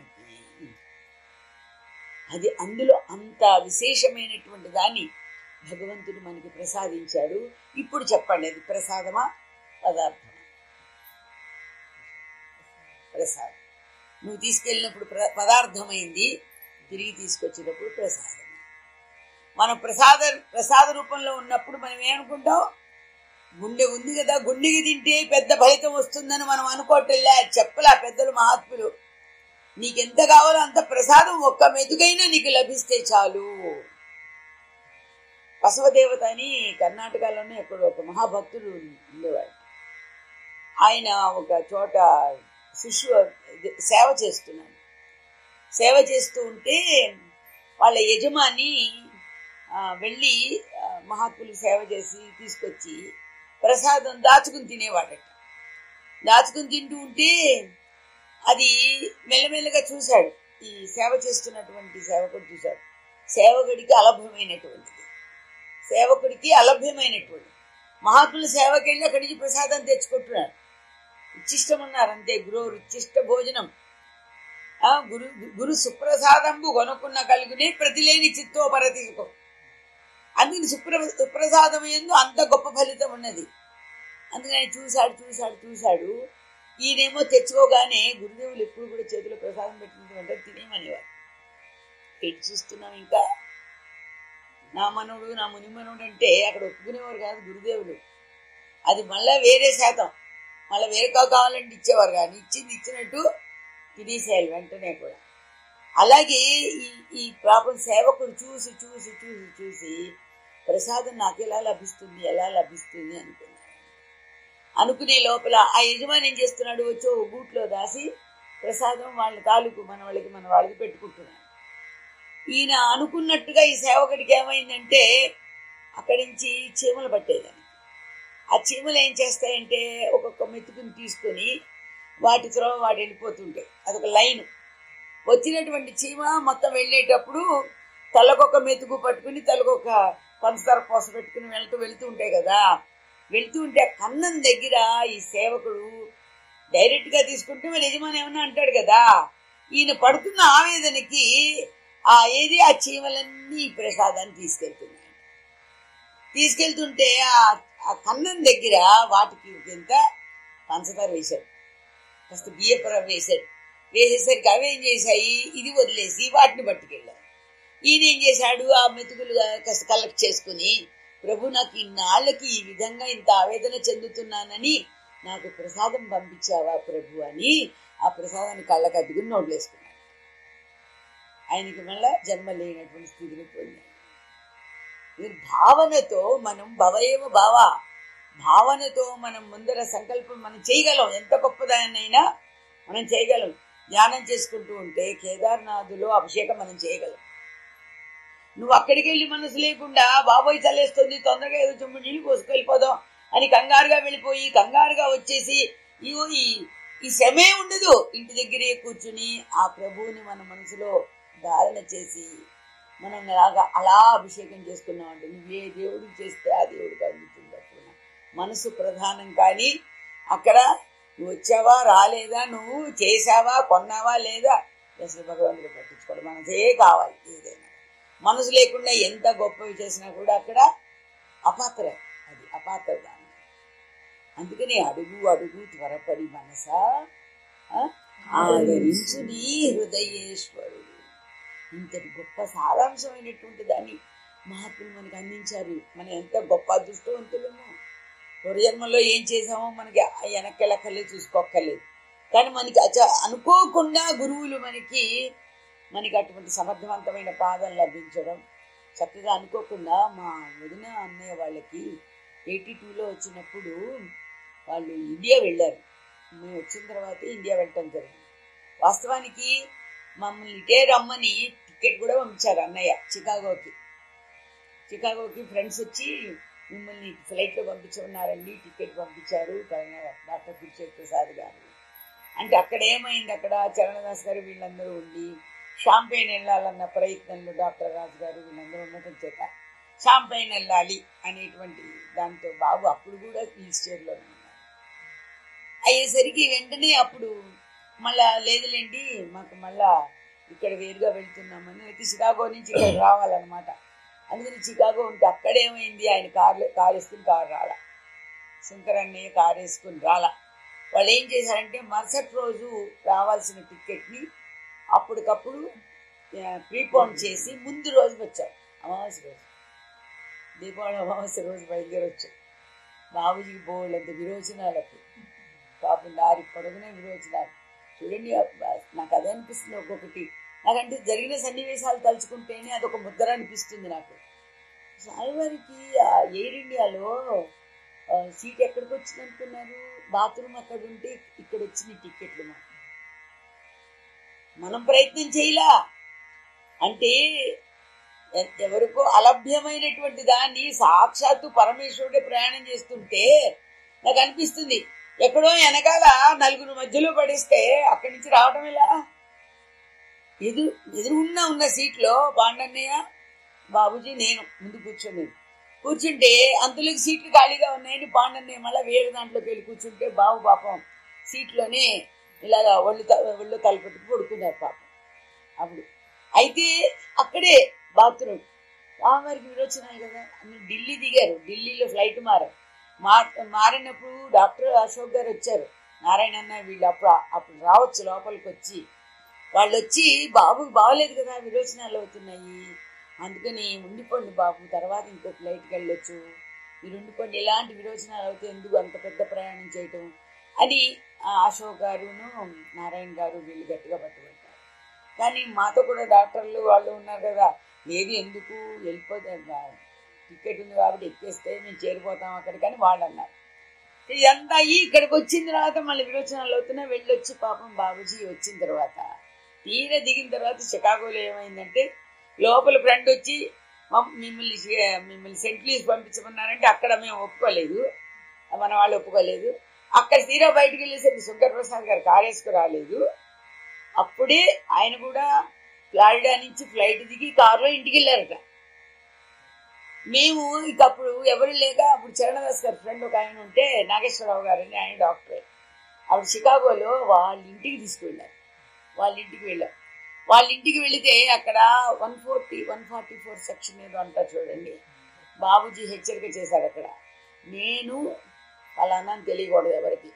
అది అందులో అంత విశేషమైనటువంటి దాన్ని భగవంతుడు మనకి ప్రసాదించాడు ఇప్పుడు చెప్పండి అది ప్రసాదమా పదార్థమా ప్రసాదం నువ్వు తీసుకెళ్ళినప్పుడు ప్ర పదార్థమైంది తిరిగి తీసుకొచ్చేటప్పుడు ప్రసాదం మనం ప్రసాద ప్రసాద రూపంలో ఉన్నప్పుడు మనం ఏమనుకుంటాం గుండె ఉంది కదా గుండెకి తింటే పెద్ద ఫలితం వస్తుందని మనం అనుకోవట్లే చెప్పలే పెద్దలు మహాత్ములు నీకెంత కావాలో అంత ప్రసాదం ఒక్క మెతుకైనా నీకు లభిస్తే చాలు బసవదేవత అని కర్ణాటకలోనే ఎక్కడ ఒక మహాభక్తుడు ఉండేవాడు ఆయన ఒక చోట శిశు సేవ చేస్తున్నాడు సేవ చేస్తూ ఉంటే వాళ్ళ యజమాని వెళ్ళి మహాత్ములు సేవ చేసి తీసుకొచ్చి ప్రసాదం దాచుకుని తినేవాడట దాచుకుని తింటూ ఉంటే అది మెల్లమెల్లగా చూశాడు ఈ సేవ చేస్తున్నటువంటి సేవకుడు చూశాడు సేవకుడికి అలభ్యమైనటువంటిది సేవకుడికి అలభ్యమైనటువంటి మహాత్ముల సేవకి వెళ్ళి అక్కడి నుంచి ప్రసాదం తెచ్చుకుంటున్నాడు ఉచ్చిష్టం అన్నారు అంతే గురు రుచిష్ట భోజనం గురు గురు సుప్రసాదంబు కొనుక్కున్న కలుగునే ప్రతిలేని చిత్తోపరతికం అందుకని సుప్ర సుప్రసాదం ఎందు అంత గొప్ప ఫలితం ఉన్నది అందుకని చూశాడు చూశాడు చూశాడు ఈయనేమో తెచ్చుకోగానే గురుదేవులు ఎప్పుడు కూడా చేతిలో ప్రసాదం పెట్టినట్టు వెంటనే తినేమనేవారు ఎటు చూస్తున్నాం ఇంకా నా మనవుడు నా ముని మనవుడు అంటే అక్కడ ఒప్పుకునేవారు కాదు గురుదేవులు అది మళ్ళా వేరే శాతం మళ్ళీ వేరే కావాలంటే ఇచ్చేవారు కానీ ఇచ్చింది ఇచ్చినట్టు తినేసేయాలి వెంటనే కూడా అలాగే ఈ ఈ పాపం సేవకుడు చూసి చూసి చూసి చూసి ప్రసాదం నాకు ఎలా లభిస్తుంది ఎలా లభిస్తుంది అనుకున్నాడు అనుకునే లోపల ఆ యజమాని ఏం చేస్తున్నాడు వచ్చి ఓ గూట్లో దాసి ప్రసాదం వాళ్ళ తాలూకు మన వాళ్ళకి మన వాళ్ళకి పెట్టుకుంటున్నాడు ఈయన అనుకున్నట్టుగా ఈ సేవకుడికి ఏమైందంటే అక్కడి నుంచి చీమలు పట్టేదాన్ని ఆ చీమలు ఏం చేస్తాయంటే ఒక్కొక్క మెతుకుని తీసుకొని వాటి త్రోవ వాటి వెళ్ళిపోతుంటాయి అదొక లైన్ వచ్చినటువంటి చీమ మొత్తం వెళ్ళేటప్పుడు తలకొక మెతుకు పట్టుకుని తలకొక పంచదార పోస పెట్టుకుని వెళ్తూ వెళ్తూ ఉంటాయి కదా వెళ్తూ ఉంటే కన్నం దగ్గర ఈ సేవకుడు డైరెక్ట్ గా తీసుకుంటే మరి యజమాని ఏమన్నా అంటాడు కదా ఈయన పడుతున్న ఆవేదనకి ఆ ఏది ఆ చీమలన్నీ ఈ ప్రసాదాన్ని తీసుకెళ్తున్నాయి తీసుకెళ్తుంటే ఆ కన్నం దగ్గర వాటికి ఎంత పంచదార వేశాడు కాస్త బియ్యపుర వేశాడు వేసేసరికి అవి ఏం చేశాయి ఇది వదిలేసి వాటిని పట్టుకెళ్ళారు ఈయన ఏం చేశాడు ఆ మెతుకులు కాస్త కలెక్ట్ చేసుకుని ప్రభు నాకు ఇన్నాళ్ళకి ఈ విధంగా ఇంత ఆవేదన చెందుతున్నానని నాకు ప్రసాదం పంపించావా ప్రభు అని ఆ ప్రసాదాన్ని కళ్ళకు అద్దుకుని నోట్లేసుకున్నాడు ఆయనకి మళ్ళా జన్మ లేనటువంటి స్థితిని పొందాడు భావనతో మనం భవయేవ భావ భావనతో మనం ముందర సంకల్పం మనం చేయగలం ఎంత గొప్పదాన్నైనా మనం చేయగలం ధ్యానం చేసుకుంటూ ఉంటే కేదార్నాథులో అభిషేకం మనం చేయగలం నువ్వు అక్కడికి వెళ్ళి మనసు లేకుండా బాబోయ్ చల్లేస్తుంది తొందరగా ఏదో చెంబు నీళ్ళు కోసుకెళ్ళిపోదాం అని కంగారుగా వెళ్ళిపోయి కంగారుగా వచ్చేసి ఇవో ఈ ఈ శ్రమే ఉండదు ఇంటి దగ్గరే కూర్చుని ఆ ప్రభువుని మన మనసులో ధారణ చేసి మనం అలాగా అలా అభిషేకం చేసుకున్నాం అంటే నువ్వు ఏ దేవుడికి చేస్తే ఆ దేవుడికి అందుతుంది అప్పుడు మనసు ప్రధానం కానీ అక్కడ నువ్వు వచ్చావా రాలేదా నువ్వు చేసావా కొన్నావా లేదా అసలు భగవంతుడు పట్టించుకోవడం మనసే కావాలి ఏదైనా మనసు లేకుండా ఎంత గొప్పవి చేసినా కూడా అక్కడ అపాత్ర అది అపాత్రదానం అందుకని అడుగు అడుగు త్వరపడి మనసా ఆ, ఆదరించు నీ హృదయేశ్వరుడు ఇంతటి గొప్ప సారాంశమైనటువంటి దాన్ని మహాత్ములు మనకు అందించారు మనం ఎంత గొప్ప అదృష్టవంతులమో పూర్వజన్మలో ఏం చేసామో మనకి వెనక్కెళ్ళక్కర్లేదు చూసుకోక్కర్లేదు కానీ మనకి అచ అనుకోకుండా గురువులు మనకి మనకి అటువంటి సమర్థవంతమైన పాదం లభించడం చక్కగా అనుకోకుండా మా వదిన అన్నయ్య వాళ్ళకి ఎయిటీ టూలో వచ్చినప్పుడు వాళ్ళు ఇండియా వెళ్ళారు మేము వచ్చిన తర్వాత ఇండియా వెళ్ళటం జరిగింది వాస్తవానికి మమ్మల్ని ఇటే రమ్మని టికెట్ కూడా పంపించారు అన్నయ్య చికాగోకి చికాగోకి ఫ్రెండ్స్ వచ్చి మిమ్మల్ని ఫ్లైట్లో పంపించున్నారండి టికెట్ పంపించారు పైన డాక్టర్ కుర్చేట్ ప్రసాద్ గారు అంటే అక్కడ ఏమైంది అక్కడ చరణదాస్ గారు వీళ్ళందరూ ఉండి షాంపైన్ వెళ్ళాలన్న ప్రయత్నంలో డాక్టర్ రాజు గారు వీళ్ళందరూ ఉండటం చేత షాంపైన్ వెళ్ళాలి అనేటువంటి దాంతో బాబు అప్పుడు కూడా వీల్ చైర్లో ఉన్నారు అయ్యేసరికి వెంటనే అప్పుడు మళ్ళా లేదులేండి మాకు మళ్ళా ఇక్కడ వేరుగా వెళ్తున్నామని అయితే చికాగో నుంచి ఇక్కడ రావాలన్నమాట అందుకని చికాగో ఉంటే అక్కడేమైంది ఆయన కారు కారు వేసుకుని కారు రాలా శంకర్ అన్నయ్య కారు వేసుకుని రాలా వాళ్ళు ఏం చేశారంటే మరుసటి రోజు రావాల్సిన టికెట్ని అప్పటికప్పుడు ప్రీపోన్ చేసి ముందు రోజు వచ్చారు అమావాస్య రోజు దీపావళి అమావాస్య రోజు బయలుదేరొచ్చు బాబుజీకి బోళ్ళంత విరోచనాలు అప్పుడు పాపం దారి పొడవునే విరోచనాలు చూడండి అబ్బా, నాకు అదే అనిపిస్తుంది ఒక్కొక్కటి నాకంటే జరిగిన సన్నివేశాలు తలుచుకుంటేనే అదొక ముద్ర అనిపిస్తుంది నాకు స్వామివారికి ఆ ఎయిర్ ఇండియాలో ఆ, సీట్ ఎక్కడికి వచ్చింది అనుకున్నారు బాత్రూమ్ అక్కడ ఉంటే ఇక్కడ వచ్చిన టికెట్లు మాకు మనం ప్రయత్నం చేయలా అంటే ఎ- ఎవరికో అలభ్యమైనటువంటి దాన్ని సాక్షాత్తు పరమేశ్వరుడే ప్రయాణం చేస్తుంటే నాకు అనిపిస్తుంది ఎక్కడో వెనకాల నలుగురు మధ్యలో పడేస్తే అక్కడి నుంచి రావడం ఎలా ఎదురు ఎదురుగున్నా ఉన్న సీట్లో బాండన్నయ్య బాబుజీ నేను ముందు కూర్చొని కూర్చుంటే అంతలోకి సీట్లు ఖాళీగా ఉన్నాయని పాండన్నయ్య మళ్ళీ వేరే దాంట్లోకి వెళ్ళి కూర్చుంటే బాబు పాపం సీట్లోనే ఇలాగా ఒళ్ళు త- ఒళ్ళు తలపెట్టుకు పడుకున్నారు పాపం అప్పుడు అయితే అక్కడే బాత్రూమ్ రామవారికి విరోచనాలు కదా అన్ని ఢిల్లీ దిగారు ఢిల్లీలో ఫ్లైట్ మారారు మా మారినప్పుడు డాక్టర్ అశోక్ గారు వచ్చారు నారాయణ అన్న వీళ్ళు అప్పుడు అప్పుడు రావచ్చు లోపలికి వచ్చి వాళ్ళు వచ్చి బాబుకి బాగలేదు కదా విరోచనాలు అవుతున్నాయి అందుకని ఉండిపోండి బాబు తర్వాత ఇంకో ఫ్లైట్కి వెళ్ళొచ్చు మీరు ఉండిపోండి ఎలాంటి విరోచనాలు అవుతాయి ఎందుకు అంత పెద్ద ప్రయాణం చేయటం అని ఆ అశోక్ గారును నారాయణ గారు వీళ్ళు గట్టిగా పట్టుబట్టారు కానీ మాతో కూడా డాక్టర్లు వాళ్ళు ఉన్నారు కదా లేదు ఎందుకు వెళ్ళిపోతే టికెట్ ఉంది కాబట్టి ఎక్కేస్తే మేము చేరిపోతాం అక్కడికి అని వాళ్ళు అన్నారు ఇదంతా అయ్యి ఇక్కడికి వచ్చిన తర్వాత మళ్ళీ విరోచనాలు అవుతున్నాయి వెళ్ళొచ్చి పాపం బాబుజీ వచ్చిన తర్వాత తీరా దిగిన తర్వాత చికాగోలో ఏమైందంటే లోపల ఫ్రెండ్ వచ్చి మమ్- మిమ్మల్ని చే- మిమ్మల్ని సెంట్ లూయిస్ పంపించమన్నారంటే అక్కడ మేము ఒప్పుకోలేదు మన వాళ్ళు ఒప్పుకోలేదు అక్కడ తీరా బయటకు వెళ్ళేసరికి శంకర్ ప్రసాద్ గారు కారేసుకు రాలేదు అప్పుడే ఆయన కూడా ఫ్లారిడా నుంచి ఫ్లైట్ దిగి కారులో ఇంటికి వెళ్ళారట మేము ఇక అప్పుడు ఎవరు లేక అప్పుడు చరణదాస్ గారి ఫ్రెండ్ ఒక ఆయన ఉంటే నాగేశ్వరరావు గారు అని ఆయన డాక్టర్ అప్పుడు షికాగోలో వాళ్ళ ఇంటికి తీసుకువెళ్ళారు వాళ్ళ ఇంటికి వెళ్ళాం వాళ్ళ ఇంటికి వెళితే అక్కడ one forty one forty four section ఏదో అంటారు చూడండి బాబుజీ హెచ్చరిక చేశాడు అక్కడ నేను ఫలానా అని తెలియకూడదు ఎవరికి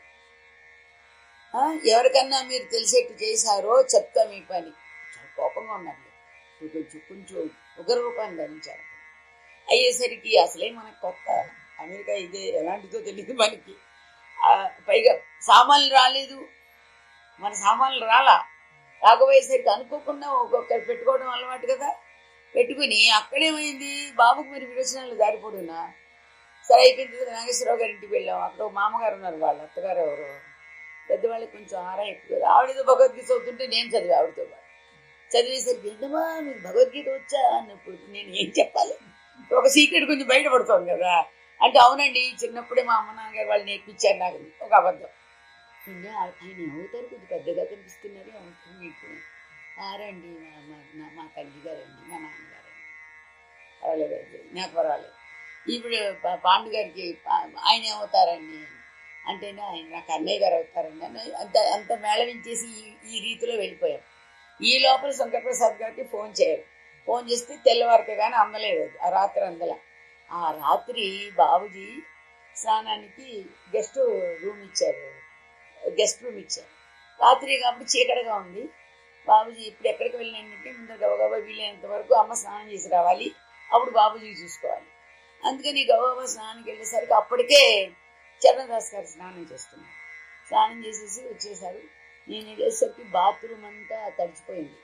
ఆ, ఎవరికన్నా మీరు తెలిసేట్టు చేశారో చెప్తా మీ పని చాలా కోపంగా ఉన్నారు ఇప్పుడు కొంచెం కొంచెం ఉగ్ర రూపాన్ని ధరించారు అయ్యేసరికి అసలే మనకు కొత్త అమెరికా ఇదే ఎలాంటిదో తెలియదు మనకి ఆ, పైగా సామాన్లు రాలేదు మన సామాన్లు రాలా రాకపోయేసరికి అనుకోకుండా ఒక్కొక్కరు పెట్టుకోవడం అలవాటు కదా పెట్టుకుని అక్కడేమైంది బాబుకు మీరు విరోచనాలు దారిపోడునా సరే అయిపోయిన తర్వాత నాగేశ్వరరావు గారి ఇంటికి వెళ్ళాం అక్కడ ఒక మామగారు ఉన్నారు వాళ్ళ అత్తగారు ఎవరు పెద్దవాళ్ళకి కొంచెం ఆరా ఎక్కువ కదా. ఆవిడేదో భగవద్గీత చదువుతుంటే నేను చదివా ఆవిడతో పాటు చదివేసరికి ఏంటమ్మా మీకు భగవద్గీత వచ్చా అన్నప్పుడు నేను ఏం చెప్పాలి ఒక సీక్రెట్ కొంచెం బయటపడుతోంది కదా అంటే అవునండి చిన్నప్పుడే మా అమ్మ నాన్నగారు వాళ్ళు నేర్పించారు నాకు ఒక అబద్ధం అంటే ఆ- ఆయన అవుతారు కొద్ది పెద్దగా కనిపిస్తున్నారు అవుతారు మీకు ఆరండి మా మా- నా- మా తల్లి గారండి మా నాన్నగారండి పర్వాలేదండి నాకు పర్వాలేదు ఇప్పుడు పా- పాండు గారికి పా- ఆయన ఏమవుతారండి అంటేనే ఆయన నాకు అన్నయ్య గారు అవుతారండి అని అంత అంత మేళవించేసి ఈ ఈ రీతిలో వెళ్ళిపోయాం ఈ లోపల శంకరప్రసాద్ గారికి ఫోన్ చేయాలి ఫోన్ చేస్తే తెల్లవారితే కానీ అందలేదు అది. ఆ రాత్రి అందల ఆ రాత్రి బాబుజీ స్నానానికి గెస్ట్ రూమ్ ఇచ్చారు గెస్ట్ రూమ్ ఇచ్చారు రాత్రి కాబట్టి చీకటిగా ఉంది బాబుజీ ఇప్పుడు ఎక్కడికి వెళ్ళినంటే ముందు గబగబా వీలైనంత వరకు అమ్మ స్నానం చేసి రావాలి అప్పుడు బాబుజీ చూసుకోవాలి అందుకని గబగబా స్నానానికి వెళ్ళేసరికి అప్పటికే చరణదాస్ గారు స్నానం చేస్తున్నారు స్నానం చేసేసి వచ్చేసారు నేను వెళ్ళేసరికి బాత్రూమ్ అంతా తడిచిపోయింది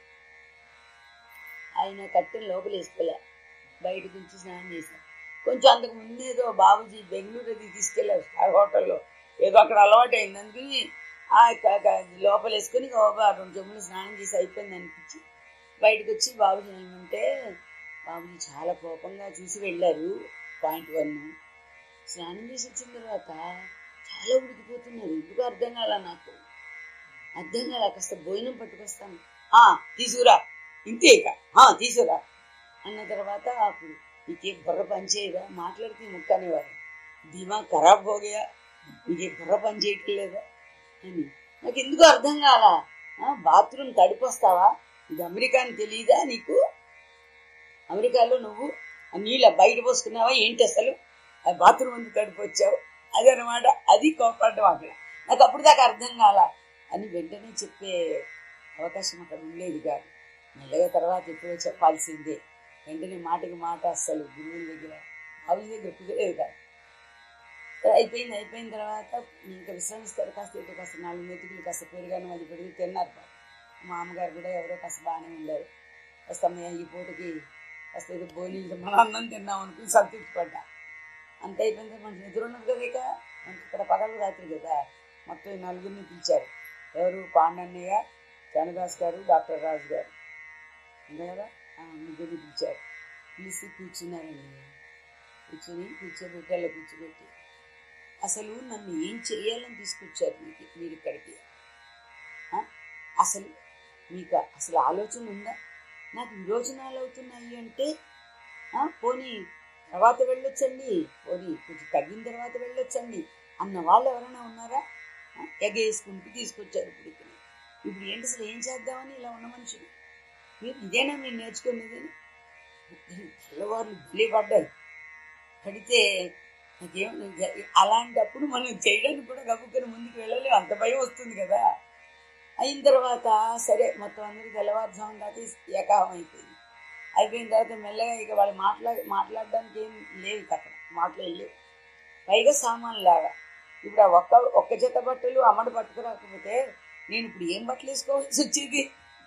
ఆయన కట్టెను లోపల వేసుకోలే బయట నుంచి స్నానం చేశారు కొంచెం అంతకు ముందేదో బాబుజీ బెంగళూరు అది తీసుకెళ్ళారు స్టార్ హోటల్లో ఏదో అక్కడ అలవాటు అయింది అందుకని ఆ క- క- లోపల వేసుకుని గోబా రెండు చెమ్ములు స్నానం చేసి అయిపోయింది అనిపించి బయటకు వచ్చి బాబుజీ ఏమంటే బాబుజీ చాలా కోపంగా చూసి వెళ్ళారు పాయింట్ వన్ స్నానం చేసి వచ్చిన తర్వాత చాలా ఉడికిపోతున్నారు ఎందుకు అర్థం కాల నాకు అర్థం కాల కాస్త భోజనం పట్టుకొస్తాను ఆ తీసుకురా ఇంతే ఇక ఆ తీసుకురా అన్న తర్వాత అప్పుడు నీకే బుర్ర పనిచేయదా మాట్లాడితే ముక్క అనేవారు దిమా ఖరాబ్ హోగయా నీకే బుర్ర పని చేయటం లేదా అని నాకు ఎందుకు అర్థం కాలా ఆ, బాత్రూమ్ తడిపొస్తావా ఇది అమెరికా అని తెలియదా నీకు అమెరికాలో నువ్వు ఆ నీళ్ళ బయట పోసుకున్నావా ఏంటి అసలు ఆ బాత్రూమ్ అందు తడిపొచ్చావు అదనమాట అది కోపడడం అక్కడ నాకు అప్పుడు దాకా అర్థం కాల అని వెంటనే చెప్పే అవకాశం అక్కడ ఉండేది కాదు మెల్లగా తర్వాత ఎప్పుడో చెప్పాల్సిందే వెంటనే మాటకి మాట అస్సలు గురువుల దగ్గర హౌస్ దగ్గర కుదిరేది కాదు సరే, అయిపోయింది అయిపోయిన తర్వాత ఇంకా విశ్రమిస్తారు కాస్త ఇటు కాస్త నాలుగు మెతుకులు కాస్త పెరుగాను అది పెడితే తిన్నారు పాపం. మా అమ్మగారు కూడా ఎవరో కాస్త బాగానే ఉండారు కాస్త అమ్మయ్య ఈ పూటకి కాస్త ఏదో భోజనం మన అన్నం తిన్నాం అనుకుని సంతృప్తి పడ్డా అంత అయిపోయిన తర్వాత మనకి నిద్ర ఉన్నది కదా ఇక మనకి ఇక్కడ పగలు రాత్రి కదా మొత్తం ఈ నలుగురిని పిలిచారు ఎవరు పాండన్నయ్య చరణదాస్ గారు డాక్టర్ రాజు గారు అంతే కదా ఆ, ముగ్గురిని పిలిచారు పిలిచి కూర్చున్నారండి కూర్చొని కూర్చోబెట్టాలో కూర్చోబెట్టి అసలు నన్ను ఏం చేయాలని తీసుకొచ్చారు మీకు మీరు ఇక్కడికి ఆ? అసలు మీకు అసలు ఆలోచన ఉందా నాకు విరోచనాలు అవుతున్నాయి అంటే ఆ, పోనీ తర్వాత వెళ్ళొచ్చండి పోనీ కొంచెం తగ్గిన తర్వాత వెళ్ళొచ్చండి అన్న వాళ్ళు ఎవరైనా ఉన్నారా ఆ, ఎగేసుకుంటూ తీసుకొచ్చారు ఇప్పుడు ఇక్కడ ఇప్పుడు ఏంటి అసలు ఏం చేద్దామని ఇలా ఉన్న మనుషులు మీరు ఇదేనా మీరు నేర్చుకునేది తెల్లవారులు బలి పడ్డాయి పడితే నాకేం అలాంటప్పుడు మనం చేయడానికి కూడా గబుక్కని ముందుకు వెళ్ళలేము అంత భయం వస్తుంది కదా అయిన తర్వాత సరే మొత్తం అందరికి తెల్లవారుజామున దాకా ఏకాహం అయిపోయింది అయిపోయిన తర్వాత మెల్లగా ఇక వాళ్ళు మాట్లా మాట్లాడడానికి ఏం లేవు ఇక అక్కడ మాట్లాడలేవు పైగా సామాన్ లాగా ఇప్పుడు ఆ ఒక్క ఒక్క జత బట్టలు అమ్మడు పట్టుకురాకపోతే నేను ఇప్పుడు ఏం బట్టలు వేసుకోవాల్సి వచ్చేది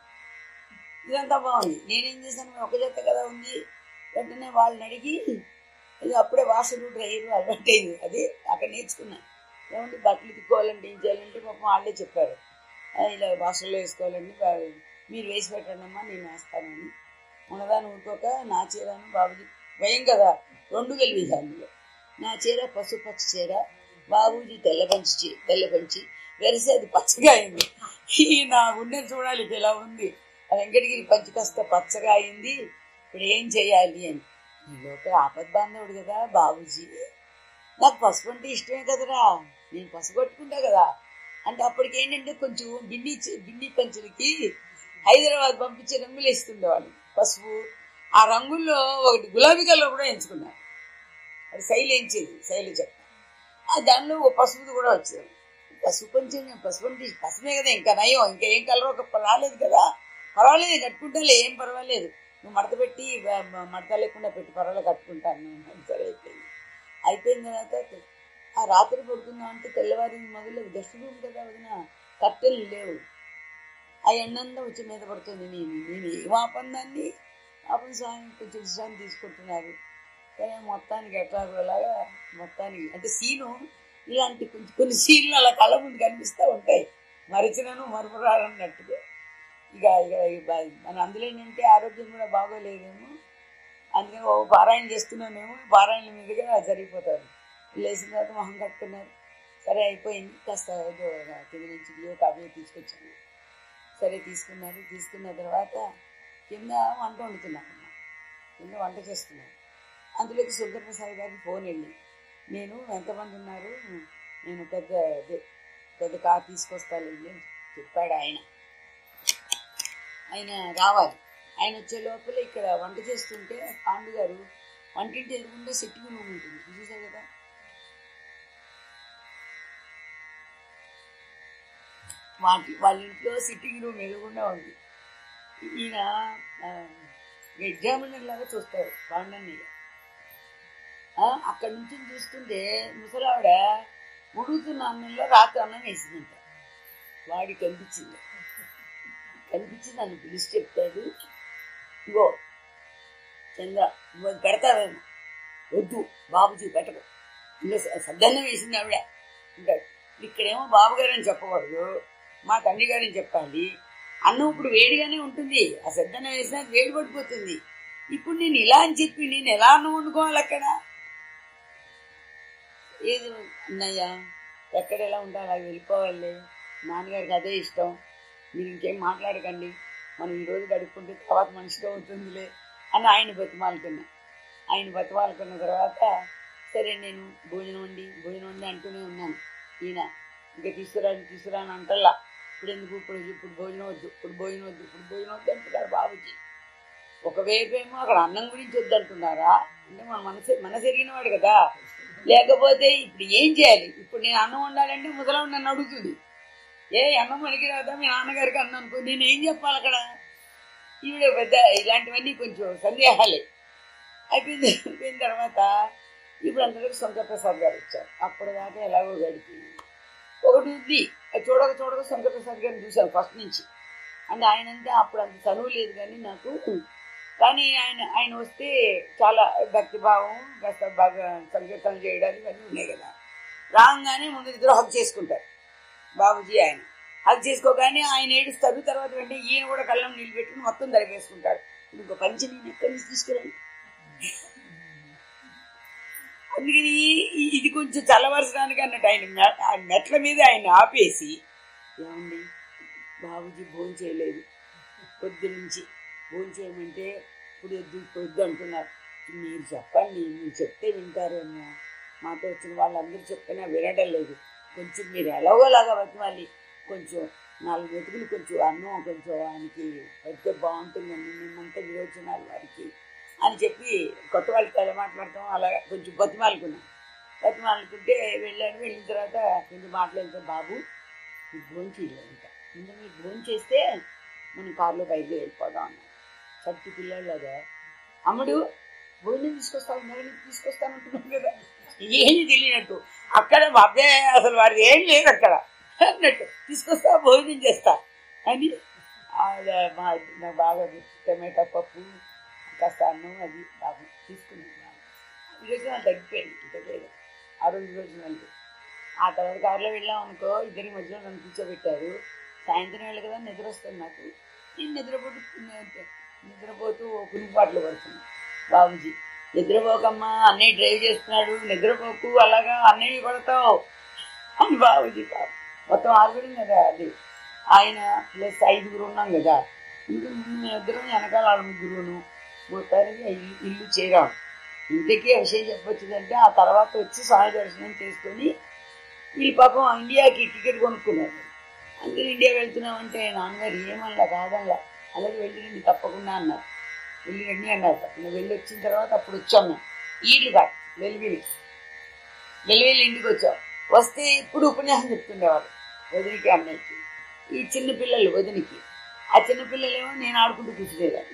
ఇదంతా బాగుంది నేనేం చేశాను ఒక జత కదా ఉంది వెంటనే వాళ్ళని అడిగి ఇది అప్పుడే వాషరు డ్రైయరు అలవాటైంది అది అక్కడ నేర్చుకున్నాను ఏమంటే బట్టలు తిక్కోవాలంటే ఏం చేయాలంటే పాపం వాళ్ళే చెప్పారు "ఆ, ఇలా వాషర్లో వేసుకోవాలండి వా- మీరు వేసి పెట్టండి అమ్మా నేను వేస్తానని ఉన్నదాన్ని ఊరుకోక నా చీరను బాబుజీ భయం కదా రెండు కలిపి అందులో నా చీర పసుపచ్చ చీర బాబూజీ తెల్ల పంచి చీ- తెల్ల పంచి వెరసి అది పచ్చగా అయింది ఈ నా గుండె చూడాలి ఇది ఎలా ఉంది ఆ వెంకటగిరి పంచి కాస్త పచ్చగా అయింది ఇప్పుడు ఏం చేయాలి అని ఈ లోపల ఆపద్ బాంధవుడు కదా బాబూజీ నాకు పసుపు అంటే ఇష్టమే కదరా నేను పసుపు కొట్టుకుంటా కదా అంటే అప్పటికి ఏంటంటే కొంచెం బిన్ని చి- బిన్ని పంచులకి హైదరాబాద్ పంపించే రంగులు వేస్తుండేవాళ్ళు పసుపు ఆ రంగుల్లో ఒకటి గులాబీ కలర్ కూడా ఎంచుకున్నారు అది శైలి ఎంచేది శైలి చెక్క ఆ దానిలో ఓ పసుపుది కూడా వచ్చేది పసుపు పంచే పసుపు అంటే పసుపే కదా ఇంకా నయం ఇంకా ఏం కలర్ ఒక రాలేదు కదా పర్వాలేదు కట్టుకుంటాలే ఏం పర్వాలేదు నువ్వు మడత పెట్టి వ- మ- మడత లేకుండా పెట్టి పర్వాలేదు కట్టుకుంటాను నేను. సరే అయిపోయింది అయిపోయిన తర్వాత ఆ రాత్రి పడుకుందాం అంటే తెల్లవారి మొదలు గెస్ట్ రూమ్ కదా వదిన కట్టెలు లేవు ఆ ఎండంతా వచ్చి మీద పడుతుంది నేను నేను ఏం ఆపందాన్ని ఆపం స్వామి కొంచెం విశ్రాంతి తీసుకుంటున్నారు సరే మొత్తానికి ఎట్లా అలాగా మొత్తానికి అంటే సీను ఇలాంటి కొంచెం కొన్ని సీన్లు అలా కళ్ళ ముందు కనిపిస్తూ ఉంటాయి మరిచినను మరపురారన్నట్టుగా ఇక ఇక ఇక మన అందులో ఏంటంటే ఆరోగ్యం కూడా బాగోలేదేమో అందుకని ఓ పారాయణ చేస్తున్నానేమో పారాయణ మీదుగా జరిగిపోతారు లేచిన తర్వాత మొహం కట్టుకున్నారు సరే అయిపోయింది కాస్త ఏదో కింద నుంచి బియ్యో కాఫీ తీసుకొచ్చాను సరే తీసుకున్నారు తీసుకున్న తర్వాత కింద వంట వండుతున్నాను కింద వంట చేస్తున్నాను అందులోకి సుందరప్రసాద్ గారికి ఫోన్ వెళ్ళి నేను ఎంతమంది ఉన్నారు నేను పెద్ద అదే పెద్ద కార్ తీసుకొస్తాను అని చెప్పాడు ఆయన ఆయన రావాలి ఆయన వచ్చే లోపల ఇక్కడ వంట చేస్తుంటే పాండు గారు వంటింటి ఎదురుకుండా సిట్టింగ్ రూమ్ ఉంటుంది చూసారు కదా వాటి వాళ్ళ ఇంట్లో సిట్టింగ్ రూమ్ ఎదురుగుండా ఉంది ఈయన ఎగ్జామినర్ లాగా చూస్తారు పాండన్నయ్య ఆ, అక్కడి నుంచి చూస్తుంటే ముసలావిడ ఉడుగుతున్న అన్నంలో రాత్రి అన్నం వేసిందంట వాడి కనిపించింది కనిపించి నన్ను పిలిచి చెప్తాడు ఇగో చంద్ర నువ్వు అది పెడతావేమో వద్దు బాబుజీ పెట్టకు ఇంకా సద్దన్నం వేసింది ఆవిడ అంటాడు ఇక్కడేమో బాబుగారు అని చెప్పకూడదు మా తండ్రి గారని చెప్పాలి అన్నం ఇప్పుడు వేడిగానే ఉంటుంది ఆ సద్దన్నం వేసినా అది వేడి పడిపోతుంది ఇప్పుడు నేను ఇలా అని చెప్పి నేను ఎలా అన్నం వండుకోవాలి అక్కడ ఏది అన్నయ్య ఎక్కడ ఎలా ఉండాలి అలా వెళ్ళిపోవాలి నాన్నగారికి అదే ఇష్టం మీరు ఇంకేం మాట్లాడకండి మనం ఈ రోజు గడుపుకుంటే తర్వాత మనిషిగా అవుతుందిలే అని ఆయన బతిమాలుకున్నా ఆయన బతిమాలుకున్న తర్వాత సరే నేను భోజనం వండి భోజనం వండి అంటూనే ఉన్నాను ఈయన ఇంకా తీసుకురాని తీసుకురాని అంటల్లా ఇప్పుడు ఎందుకు ఇప్పుడు ఇప్పుడు భోజనం వద్దు ఇప్పుడు భోజనం వద్దు ఇప్పుడు భోజనం వద్దు అంటున్నారు బాబుజీ ఒకవైపు ఏమో అక్కడ అన్నం గురించి వద్దు అంటున్నారా అంటే మన మనసు మనసు ఎరిగిన వాడు కదా లేకపోతే ఇప్పుడు ఏం చేయాలి ఇప్పుడు నేను అన్నం వండాలంటే ముసలవాడు నన్ను అడుగుతుంది ఏ అన్నం మనకి రాదా మీ నాన్నగారికి అన్నం అనుకో నేను ఏం చెప్పాలి అక్కడ ఈవిడ పెద్ద ఇలాంటివన్నీ కొంచెం సందేహాలే అయిపోయింది అయిపోయిన తర్వాత ఇప్పుడు అంతలోకి శంకరప్రసాద్ గారు వచ్చారు అప్పుడు దాకా ఎలాగో గడిపి ఒకటి ఉంది అది చూడక చూడక శంకరప్రసాద్ గారిని చూశాను ఫస్ట్ నుంచి అంటే ఆయన అంటే అప్పుడు అంత చదువు లేదు కానీ నాకు కానీ ఆయన ఆయన వస్తే చాలా భక్తిభావం కాస్త బాగా సంకీర్తన చేయడానికి ఇవన్నీ ఉన్నాయి కదా రాగానే ముందు ఇద్దరు హక్ చేసుకుంటారు బాబుజీ ఆయన హక్ చేసుకోగానే ఆయన ఏడుస్తారు తర్వాత వెంటనే ఈయన కూడా కళ్ళం నీళ్ళు పెట్టుకుని మొత్తం దరివేసుకుంటాడు ఇంకో పంచి నేను ఎక్కడి నుంచి తీసుకురండి అందుకని ఈ- ఇది కొంచెం చల్లవరచడానికి అన్నట్టు ఆయన మె- ఆ మెట్ల మీద ఆయన ఆపేసి ఏమండి బాబుజీ భోజనం చేయలేదు పొద్దు నుంచి భోజనం చేయమంటే ఇప్పుడు వద్దు ఇప్పుడు వద్దు అంటున్నారు మీరు చెప్పండి మీరు చెప్తే వింటారేమో మాతో వచ్చిన వాళ్ళందరూ చెప్పినా వినడం లేదు కొంచెం మీరు ఎలాగోలాగా బతిమాలి కొంచెం నాలుగు వెతుకులు కొంచెం అన్నం కొంచెం ఆయనకి పెడితే బాగుంటుందండి మేమంతా విరోచనాలు వారికి అని చెప్పి కొత్త వాళ్ళతో ఎలా మాట్లాడతాం అలా కొంచెం బతిమాలుకున్నాం బతిమాలుకుంటే వెళ్ళాను వెళ్ళిన తర్వాత కొంచెం మాట్లాడితే బాబు మీరు భోజనం చేయలేదు ఇంకా ఇంకా మీరు భోజనం చేస్తే మనం కారులో బయలుదేరి వెళ్ళిపోదాం అన్నాడు చట్టి పిల్లలాగా అమ్ముడు భోజనం తీసుకొస్తావు మరి తీసుకొస్తానంటున్నావు కదా ఏమీ తెలియనట్టు అక్కడ మా అబ్బాయి అసలు వారి ఏం లేదు అక్కడ అన్నట్టు తీసుకొస్తా భోజనం చేస్తా అని ఆవిడ మా నాకు బాగా గుర్తు. టమాటా పప్పు కాస్త అన్నం అది బాగా తీసుకున్నాను ఈరోజు నాకు తగ్గిపోయింది తగ్గలేదు ఆ రోజు రోజు నాకు ఆ తర్వాత కారులో వెళ్ళాం అనుకో ఇద్దరి మధ్యలో నన్ను కూర్చోబెట్టారు సాయంత్రం వెళ్ళి కదా నిద్ర వస్తుంది నాకు నేను నిద్రపోతూ నిద్రపోతూ కునిపాట్లు పడుతున్నా బాబుజీ నిద్రపోకమ్మా అన్నయ్య డ్రైవ్ చేస్తున్నాడు నిద్రపోకు అలాగా అన్నయ్య కొడతావు అని బాబుజీ బాబు మొత్తం ఆరుగురం కదా అది ఆయన ప్లస్ ఐదుగురు ఉన్నాం కదా ఇంకా ముందు మేమిద్దరం వెనకాల వాళ్ళ ముగ్గురును మొత్తానికి ఆ ఇల్లు ఇల్లు చేరాం ఇంతకీ ఆ విషయం చెప్పొచ్చిందంటే ఆ తర్వాత వచ్చి స్వామి దర్శనం చేసుకొని వీళ్ళు పాపం ఇండియాకి టికెట్ కొనుక్కున్నారు అందరూ ఇండియా వెళ్తున్నామంటే నాన్నగారు ఏమల్లా కాదల్లా అలాగే వెళ్ళిరండి తప్పకుండా అన్నారు వెళ్ళిరండి అన్నారు నువ్వు వెళ్ళి వచ్చిన తర్వాత అప్పుడు వచ్చాం మేము ఈళ్ళు కాదు వెలివిలి వెలివిలి ఇంటికి వచ్చాం వస్తే ఇప్పుడు ఉపన్యాసం చెప్తుండేవారు వదినికి అన్నయ్యకి ఈ చిన్న పిల్లలు వదినికి ఆ చిన్న పిల్లలేమో నేను ఆడుకుంటూ కూర్చునేదాన్ని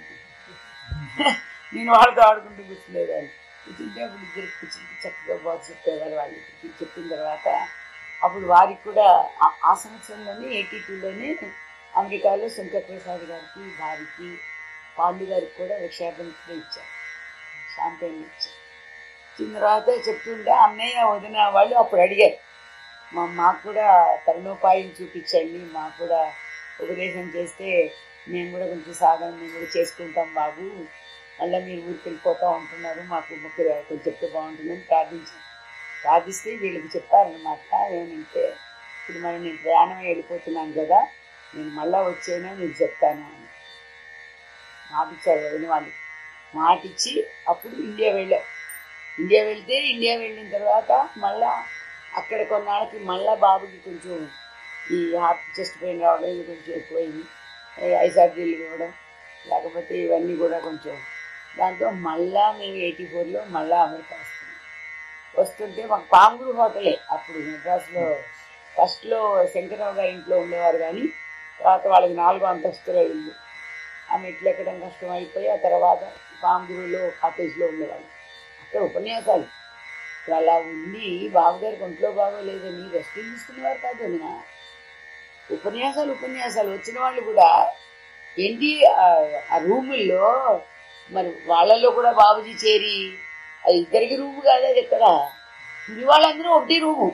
నేను వాళ్ళతో ఆడుకుంటూ కూర్చునేదాన్ని కూర్చుంటే అప్పుడు ఇద్దరు కూర్చుంటే చక్కగా బాగా చెప్పేవారు వాళ్ళకి చెప్పిన తర్వాత అప్పుడు వారికి కూడా ఆ- ఆ సంవత్సరంలోనే ఎయిటీ టూలోనే అమెరికాలో శంకర్ ప్రసాద్ గారికి వారికి పాండు గారికి కూడా రక్షాబంధన ఇచ్చారు షాంపెయిన్ ఇచ్చారు ఇచ్చిన తర్వాత చెప్తుంటే అన్నయ్య వదిన వాళ్ళు అప్పుడు అడిగారు మా మాకు కూడా తరుణోపాయం చూపించండి మాకు కూడా ఉపదేశం చేస్తే మేము కూడా కొంచెం సాధన మేము కూడా చేసుకుంటాం బాబు మళ్ళీ మీరు ఊరికి వెళ్ళిపోతా ఉంటున్నారు మాకు ముఖ్య కొంచెం చెప్తే బాగుంటుందని ప్రార్థించాం ప్రార్థిస్తే వీళ్ళకి చెప్పారనమాట ఏమంటే ఇప్పుడు మరి నేను ప్రయాణం వెళ్ళిపోతున్నాను కదా నేను మళ్ళా వచ్చేనా నేను చెప్తాను అని మాటిచ్చారు వదిన వాళ్ళు మాటిచ్చి అప్పుడు ఇండియా వెళ్ళాం ఇండియా వెళ్తే ఇండియా వెళ్ళిన తర్వాత మళ్ళా అక్కడ కొన్నాళ్ళకి మళ్ళా బాబుకి కొంచెం ఈ హార్ట్ చెస్ట్ పెయిన్ రావడం ఇది కొంచెం ఎక్కువైంది ఐసార్జీలు ఇవ్వడం లేకపోతే ఇవన్నీ కూడా కొంచెం దాంతో మళ్ళా మేము ఎయిటీ ఫోర్లో మళ్ళా అమెరికా వస్తున్నాం వస్తుంటే మాకు పాంగురు హోటలే అప్పుడు మెడ్రాస్లో ఫస్ట్లో శంకరరావు గారి ఇంట్లో ఉండేవారు కానీ తర్వాత వాళ్ళకి నాలుగో అంతస్తులో ఇల్లు ఆ మెట్లు ఎక్కడం కష్టం అయిపోయి ఆ తర్వాత పాంగురులో కాటేజ్లో ఉండేవాళ్ళు అక్కడ ఉపన్యాసాలు ఇప్పుడు అలా ఉండి బాబుగారికి ఒంట్లో బాగోలేదని రెస్ట్ తీసుకునేవారు కాదు వదినా. ఉపన్యాసాలు ఉపన్యాసాలు వచ్చిన వాళ్ళు కూడా ఏంటి ఆ- ఆ రూముల్లో మరి వాళ్ళలో కూడా బాబుజీ చేరి అది ఇద్దరికి రూము కాదు అది ఎక్కడ తిని వాళ్ళందరూ ఒకటే రూము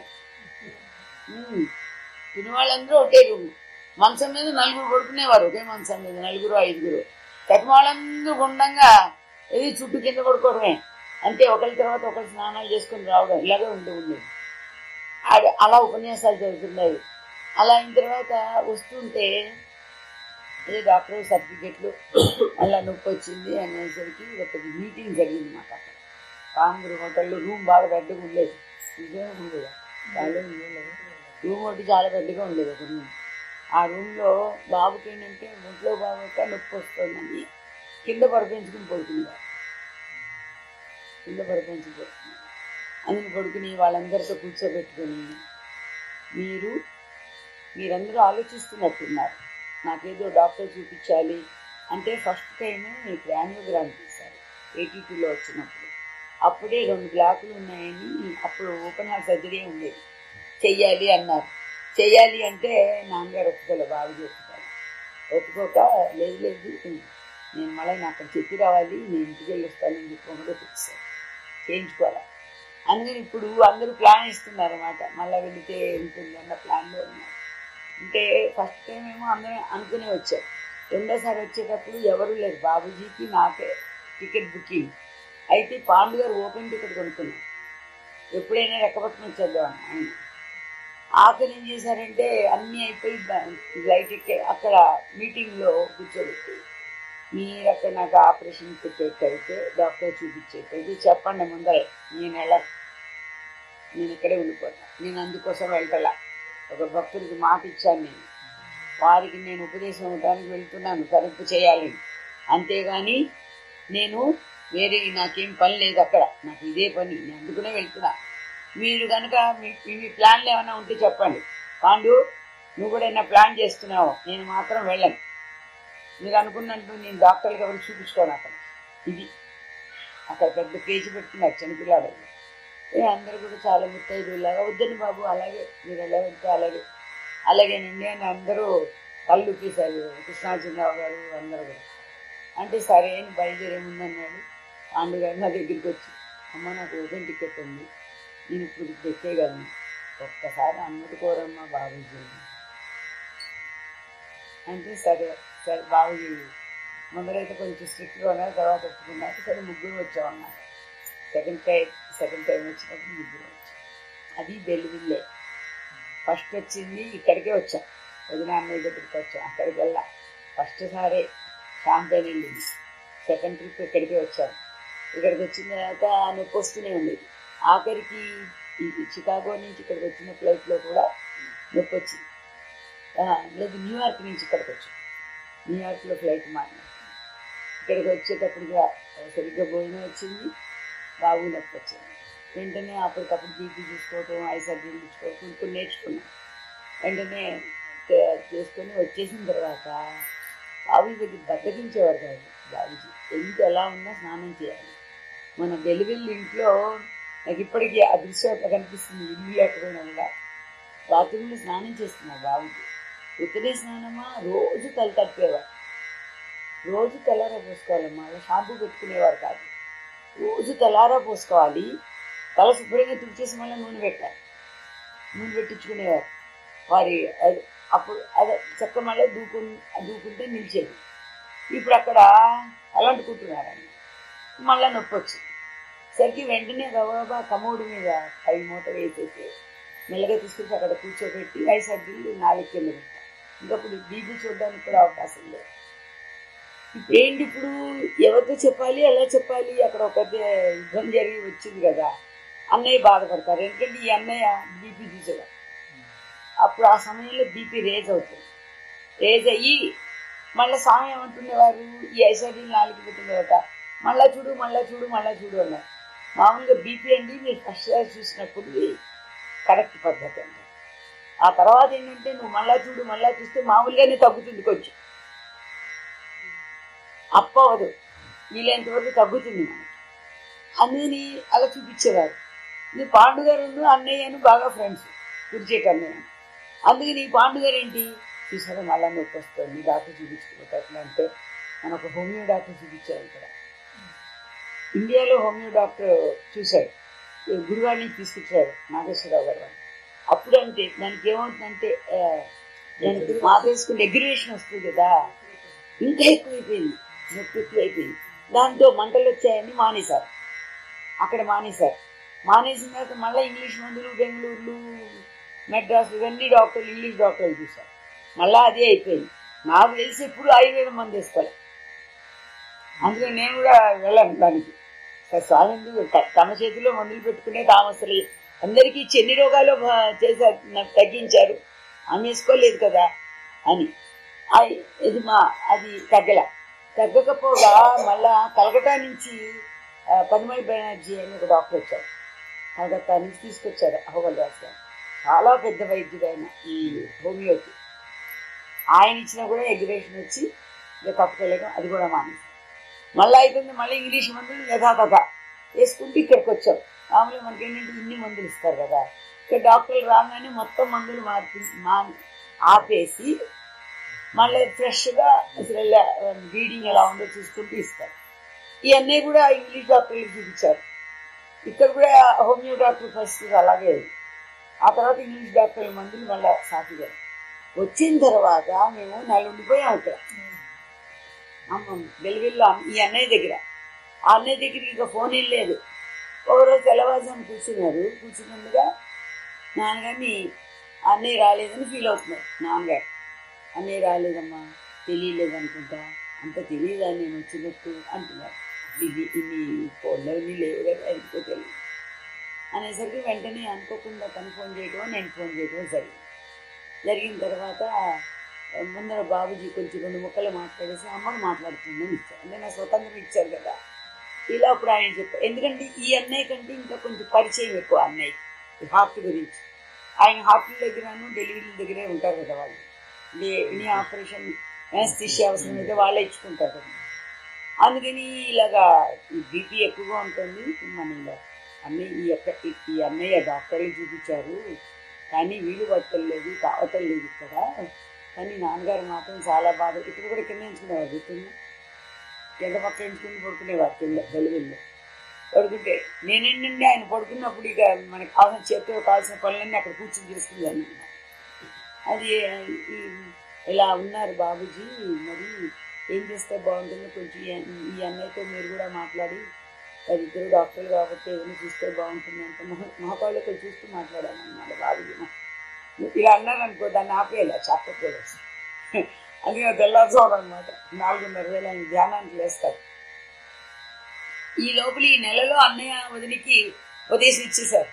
ఉమ్. తిని వాళ్ళందరూ ఒకటే రూము మంచం మీద నలుగురు పడుకునేవారు ఒకే మంచం మీద నలుగురు ఐదుగురు కట్టిన వాళ్ళందరూ గుండంగా ఏది చుట్టూ కింద పడుకోవడమే అంతే ఒకరి తర్వాత ఒకరు స్నానాలు చేసుకుని రావడం ఇలాగే ఉండి ఉండేది ఆడ- అలా ఉపన్యాసాలు జరుగుతున్నాయి అలా అయిన తర్వాత వస్తుంటే అదే డాక్టర్ సర్టిఫికెట్లు అలా నొప్పి వచ్చింది అనేసరికి ఒక మీటింగ్ జరిగింది మాకు అక్కడ కాంగ్రెస్ హోటల్లో రూమ్ బాగా పెద్దగా ఉండేది నిజమే ఉండేది చాలా ఉండేది. రూమ్ ఒకటి చాలా పెద్దగా ఉండేది ఒక రూమ్ ఆ రూమ్లో బాబుకి ఏంటంటే ఒంట్లో బాగోక నొప్పి వస్తుందని కింద పడిపించుకుని పడుకునేవారు కింద పడిపించుకుని పడుకునేవారు అందుని పడుకుని వాళ్ళందరితో కూర్చోబెట్టుకుని మీరు మీరందరూ ఆలోచిస్తున్నట్టున్నారు నాకేదో డాక్టర్ చూపించాలి అంటే ఫస్ట్ టైం గ్రాన్యోగ్రామ్ తీశారు ఎయిటీ టూలో వచ్చినప్పుడు అప్పుడే రెండు బ్లాకులు ఉన్నాయని అప్పుడు ఓపెన్ హార్ట్ సర్జరీ ఉండేది చెయ్యాలి అన్నారు చెయ్యాలి అంటే నాన్నగారు ఒప్పుకోలే బాగా ఒప్పుకోలే ఒప్పుకోక లేదు లేదు నేను మళ్ళీ నేను అక్కడ చెప్పి రావాలి నేను ఇంటికి వెళ్ళి వస్తానని చెప్పి ఒకటే ఫిక్సారు చేయించుకోవాలి అందుకని ఇప్పుడు అందరూ ప్లాన్ ఇస్తున్నారు అనమాట మళ్ళీ వెళితే ఉంటుంది అన్న ప్లాన్లో ఉన్నారు అంటే ఫస్ట్ టైం ఏమో అందరూ అనుకునే వచ్చారు రెండోసారి వచ్చేటప్పుడు ఎవరు లేరు బాబుజీకి నాకే టికెట్ బుకింగ్ అయితే పాండు గారు ఓపెన్ టికెట్ కొనుక్కున్నాం ఎప్పుడైనా రెక్కపట్టుకుని వచ్చేద్దామని ఆయన ఆఖరి ఏం చేశారంటే అన్నీ అయిపోయి లైట్ ఎక్కే అక్కడ మీటింగ్లో కూర్చోబెట్టి మీరు అక్కడ నాకు ఆపరేషన్ పెట్టేటైతే డాక్టర్ చూపించేటైతే చెప్పండి ముందరే నేను వెళ్ళ నేను ఇక్కడే ఉండిపోతాను నేను అందుకోసం వెళ్ళటలా ఒక భక్తుడికి మాట ఇచ్చాను నేను వారికి నేను ఉపదేశం ఇవ్వడానికి వెళ్తున్నాను తలుపు చేయాలి అంతేగాని నేను వేరే నాకేం పని లేదు అక్కడ నాకు ఇదే పని నేను అందుకునే వెళ్తున్నా మీరు కనుక మీ మీ ప్లాన్లు ఏమైనా ఉంటే చెప్పండి పాండు నువ్వు కూడా ఏమైనా ప్లాన్ చేస్తున్నావు నేను మాత్రం వెళ్ళను మీరు అనుకున్నట్టు నేను డాక్టర్కి ఎవరు చూపించుకోను అక్కడ ఇది అక్కడ పెద్ద పేజీ పెట్టుకున్నారు చిన్నపిల్లాడు ఏ అందరూ కూడా చాలా ముత్తైదు ఇలాగా వద్దని బాబు అలాగే మీరు ఎలా వెళ్తే అలాగే అలాగేనండి అని అందరూ కళ్ళు తీశారు కృష్ణార్జునరావు గారు అందరూ కూడా అంటే సరే అని బయలుదేరేముందన్నాడు పాండు గారు నా దగ్గరికి వచ్చి అమ్మ నాకు ఓపెన్ టికెట్ ఉంది నేను ఇప్పుడు ఇప్పుడు ఎక్కేయగలను ఒక్కసారి అనుమతి కోరమ్మా బాబుజీ అంటే సరే సరే బాబుజీ ముందరైతే కొంచెం స్ట్రిక్ట్గా ఉన్నారు తర్వాత ఒప్పుకున్నాక సరే ముగ్గురు వచ్చామన్నమాట సెకండ్ టైం సెకండ్ టైం వచ్చినప్పుడు ముగ్గురు వచ్చాం అది బెల్లివిల్లే ఫస్ట్ వచ్చింది ఇక్కడికే వచ్చాం వదిన అన్నయ్య దగ్గరికి వచ్చాం అక్కడికి వెళ్ళా ఫస్ట్ సారే షాంపైన్ వెళ్ళింది సెకండ్ ట్రిప్ ఇక్కడికే వచ్చాం ఇక్కడికి వచ్చిన తర్వాత నొప్పి వస్తూనే ఉండేది ఆఖరికి ఈ చికాగో నుంచి ఇక్కడికి వచ్చిన ఫ్లైట్లో కూడా నొప్పి వచ్చింది ఆ, లేదు న్యూయార్క్ నుంచి ఇక్కడికి వచ్చాం న్యూయార్క్లో ఫ్లైట్ మారిన ఇక్కడికి వచ్చేటప్పుడు కూడా సరిగ్గా భోజనం వచ్చింది బాబు నొప్పి వచ్చింది వెంటనే అప్పటికప్పుడు బీపీ చూసుకోవటం ఐ సర్జరీ చూసుకోవటం కొన్ని కొన్ని నేర్చుకున్నాం వెంటనే తే- చేసుకొని వచ్చేసిన తర్వాత బాబు దగ్గర బద్దకించేవారు కాదు బాబుజీ ఎంత ఎలా ఉన్నా స్నానం చేయాలి మన వెలువెల్లి ఇంట్లో నాకు ఇప్పటికీ ఆ దృశ్యం అట్లా కనిపిస్తుంది ఇల్లు లేకపోయినా కూడా బాత్రూంలో స్నానం చేస్తున్నారు బాబుజీ ఉత్తరే స్నానమా రోజు తల తప్పేవారు రోజు తెల్లారా పోసుకోవాలమ్మా అలా షాంపూ పెట్టుకునేవారు కాదు రోజు తెల్లారా పోసుకోవాలి తల శుభ్రంగా తుడిచేసి మళ్ళీ నూనె పెట్టాలి నూనె పెట్టించుకునేవారు వారి అది అప్పుడు అదే చెక్క మళ్ళీ దూకు దూకుంటే నిలిచేది ఇప్పుడు అక్కడ అలాంటుకుంటున్నారని మళ్ళీ నొప్పి వచ్చింది సరికి వెంటనే గబాబా కమోడు మీద పై మూత వేసేసి మెల్లగా తీసుకొచ్చి అక్కడ కూర్చోబెట్టి ఐదు సర్జీలు నాలుగు కింద పెట్టాం ఇంకప్పుడు బీబీ చూడడానికి కూడా అవకాశం లేదు ఇప్పుడు ఏంటి ఇప్పుడు ఎవరితో చెప్పాలి ఎలా చెప్పాలి అక్కడ ఒక పెద్ద యుద్ధం జరిగి వచ్చింది కదా అన్నయ్య బాధపడతారు ఎందుకంటే ఈ అన్నయ్య బీపీ చూసేవారు అప్పుడు ఆ సమయంలో బీపీ రేజ్ అవుతుంది రేజ్ అయ్యి మళ్ళీ స్వామి ఏమంటుండేవారు ఈ ఐసైడీలు నాలుగు పెట్టిన తర్వాత మళ్ళా చూడు మళ్ళా చూడు మళ్ళా చూడు అన్నారు మామూలుగా బీపీ అండి మీరు ఫస్ట్ సారి చూసినప్పుడు కరెక్ట్ పద్ధతి అండి ఆ తర్వాత ఏంటంటే నువ్వు మళ్ళా చూడు మళ్ళా చూస్తే మామూలుగానే తగ్గుతుంది కొంచెం అప్పవదు వీలైనంత వరకు తగ్గుతుంది మనకి అందుకని అలా చూపించేవారు నీ పాండుగారు అన్నయ్యను బాగా ఫ్రెండ్స్ కురిచేట అన్నయ్య అందుకని పాండుగారు ఏంటి చూసారా మళ్ళా నొప్పి వస్తుంది డాక్టర్ చూపించుకోవద్దు అట్లా అంటే మన ఒక హోమియో డాక్టర్ చూపించారు ఇక్కడ ఇండియాలో హోమియో డాక్టర్ చూశాడు ఈ గురువాడిని తీసుకొచ్చారు నాగేశ్వరరావు గారు వాళ్ళు. అప్పుడు అంటే దానికి ఏమవుతుందంటే ఆ, దానికి మాదేసుకుని ఎగ్రివేషన్ వస్తుంది కదా ఇంకా ఎక్కువైపోయింది నొప్పి ఎక్కువైపోయింది దాంతో మంటలు వచ్చాయని మానేశారు అక్కడ మానేశారు మానేసిన తర్వాత మళ్ళీ ఇంగ్లీష్ మందులు బెంగళూరులు మెడ్రాస్ ఇవన్నీ డాక్టర్లు ఇంగ్లీష్ డాక్టర్లు చూశారు మళ్ళీ అదే అయిపోయింది నాకు తెలిసి ఎప్పుడు ఆయుర్వేదం మందు వేసుకోవాలి అందుకని నేను కూడా వెళ్ళాను దానికి సరే స్వామి ఎందుకు త- తమ చేతిలో మందులు పెట్టుకునే తామసలు అందరికీ ఇచ్చి ఎన్ని రోగాలు ఆ, చేశారు నాకు తగ్గించారు ఆమె వేసుకోలేదు కదా అని ఆ- ఇది మా అది తగ్గల తగ్గకపోగా మళ్ళా కలకటా నుంచి ఆ, పనిమల్ బెనర్జీ అని ఒక డాక్టర్ వచ్చారు కలకత్తా నుంచి తీసుకొచ్చారు అహోబల్ రాజు గారు చాలా పెద్ద వైద్యుడు ఆయన ఈ హోమియోకి ఆయన ఇచ్చినా కూడా ఎగ్రేషన్ వచ్చి ఇక తప్పుకోలేక అది కూడా మానేసి మళ్ళీ అయిపోయింది మళ్ళీ ఇంగ్లీష్ మందులు యథాతథ వేసుకుంటే ఇక్కడికి వచ్చాం మామూలుగా మనకి ఏంటంటే ఇన్ని మందులు ఇస్తారు కదా ఇక్కడ డాక్టర్లు రాగానే మొత్తం మందులు మార్పి మా ఆపేసి మళ్ళీ ఫ్రెష్గా అసలు రీడింగ్ ఎలా ఉందో చూసుకుంటూ ఇస్తారు ఇవన్నీ కూడా ఇంగ్లీష్ డాక్టర్లకు చూపించారు ఇక్కడ కూడా హోమియో డాక్టర్ పరిస్థితి అలాగే ఉంది. ఆ తర్వాత ఇంగ్లీష్ డాక్టర్ల మందులు మళ్ళీ సాఫీగా వచ్చిన తర్వాత మేము నెల ఉండిపోయాం ఇక్కడ అమ్మ వెలువెల్లు ఈ అన్నయ్య దగ్గర ఆ అన్నయ్య దగ్గరికి ఇక ఫోన్ ఏం లేదు ఒకరోజు తెల్లవారుజాము కూర్చున్నారు కూర్చున్నట్టుగా నాన్నగారిని అన్నయ్య రాలేదని ఫీల్ అవుతున్నారు నాన్నగారు అన్నయ్య రాలేదమ్మా తెలియలేదు అనుకుంటా అంత తెలియదా నేను వచ్చినట్టు అంటున్నారు ఇది ఇన్ని ఫోన్లన్నీ లేవు కదా ఎందుకో తెలియదు అనేసరికి వెంటనే అనుకోకుండా తను ఫోన్ చేయటం నేను ఫోన్ చేయటం జరిగింది జరిగిన తర్వాత ముందర బాబుజీ కొంచెం రెండు ముక్కలు మాట్లాడేసి అమ్మను మాట్లాడుతుందని ఇచ్చారు అంటే నా స్వతంత్రం ఇచ్చారు కదా ఇలా అప్పుడు ఆయన చెప్పారు ఎందుకంటే ఈ అన్నయ్య కంటే ఇంకా కొంచెం పరిచయం ఎక్కువ అన్నయ్యకి హార్ట్ గురించి ఆయన హార్ట్ దగ్గరను డెలివరీ దగ్గరే ఉంటారు కదా వాళ్ళు ఏ- ఎనీ ఆపరేషన్ తీసే అవసరం అయితే వాళ్ళే ఇచ్చుకుంటారు కదా అందుకని ఇలాగా ఈ బీపీ ఎక్కువగా ఉంటుంది మన ఇలా అన్నయ్య ఈ యొక్క ఈ అన్నయ్య డాక్టర్లు చూపించారు కానీ వీలు పట్టలేదు కావటం లేదు ఇక్కడ కానీ నాన్నగారు మాత్రం చాలా బాధ ఇక్కడ కూడా కింద ఎంచుకునేవారు గుర్తుందా ఎండ పక్క ఎంచుకుని పడుకునేవారు కింద గలివెల్లో పడుకుంటే నేనేంటంటే ఆయన పడుకున్నప్పుడు ఇక మనకు కావాల్సిన చేతితో కావాల్సిన పనులన్నీ అక్కడ కూర్చొని చేసుకునేదాన్ని అది ఈ- ఇలా ఉన్నారు బాబుజీ మరి ఏం చేస్తే బాగుంటుందో కొంచెం ఈ అన్న- ఈ అన్నయ్యతో మీరు కూడా మాట్లాడి అది ఇద్దరు డాక్టర్లు కాబట్టి ఏదైనా చూస్తే బాగుంటుంది అంటే మహా మహాకాళ్ళు కొంచెం చూస్తూ మాట్లాడాను అన్నమాట బాబుజీ ఇలా అన్నారు అనుకో దాన్ని ఆపేయాలి చెప్పకూడదు అది తెల్లారుజాము అనమాట నాలుగున్నర వేల ఆయన ధ్యానానికి లేస్తారు ఈ లోపల ఈ నెలలో అన్నయ్య వదినికి ఉపదేశం ఇచ్చేశారు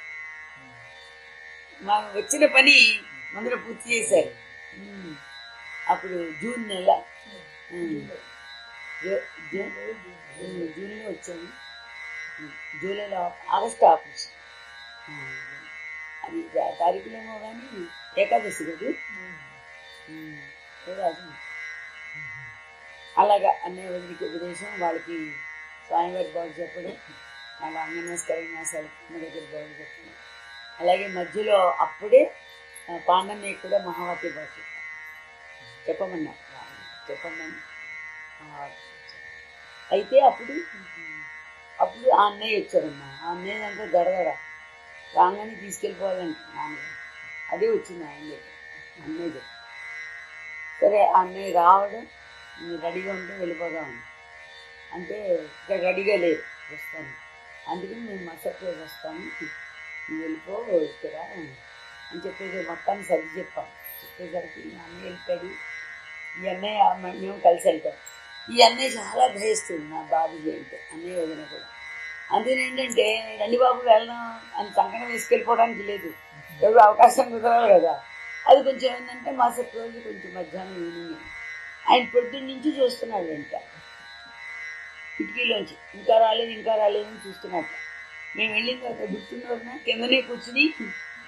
మాకు వచ్చిన పని అందరూ పూర్తి చేశారు ఉమ్. అప్పుడు జూన్ నెల ఉమ్. జూ- జూ- ఉమ్, జూన్లో వచ్చాము ఉమ్, జూలైలో ఆగస్ట్ ఆపరేషన్ ఆ, అది తా- తారీఖులేమో కానీ ఏకాదశి కదా ఉమ్, ఏదో అది. అలాగా అన్నయ్య వదిలికి ఉపదేశం వాళ్ళకి స్వామివారి బాగు చెప్పడం అలా అంగనమస్కారం న్యాసాలు అమ్మ దగ్గర బాగు చెప్పడం అలాగే మధ్యలో అప్పుడే ఆ, పాండన్నయ్య కూడా మహావాక్య భాష చెప్పారు. చెప్పమన్నారు చెప్పమని మహావాక్య చెప్పారు. అయితే అప్పుడు అప్పుడు ఆ అన్నయ్య వచ్చారమ్మా ఆ అన్నయ్య అంతా దడదడ రాగానే తీసుకెళ్ళిపోవాలంట నాన్నగారు అదే వచ్చింది ఆయన దగ్గర అన్నయ్య దగ్గర సరే ఆ అన్నయ్య రావడం మీరు రెడీగా ఉంటే వెళ్ళిపోదాం అంటే ఇక్కడ రెడీగా లేదు వస్తాను అందుకని మేము మరుసటి రోజు వస్తాను నువ్వు వెళ్ళిపో ఇక్కడ అని చెప్పేసి మొత్తాన్ని సర్ది చెప్పాం చెప్పేసరికి మా అన్నయ్య వెళ్ళిపోయాడు ఈ అన్నయ్య మ- మేము కలిసి వెళ్తాం ఈ అన్నయ్య చాలా భయస్తుంది నా బాబుజీ అంటే అన్నయ్య వదిన కూడా అందుకని ఏంటంటే రండి బాబు వెళ్దాం అని సంకటం వేసుకెళ్ళిపోవడానికి లేదు ఎవరు అవకాశం కుదరాలి కదా అది కొంచెం ఏంటంటే మరుసటి రోజు కొంచెం మధ్యాహ్నం ఈవినింగ్ ఆయన పొద్దున్న నుంచి చూస్తున్నాడు వెంట కిటికీలోంచి ఇంకా రాలేదు ఇంకా రాలేదు అని చూస్తున్నట్ట మేము వెళ్ళిన తర్వాత గుర్తున్న కిందనే కూర్చుని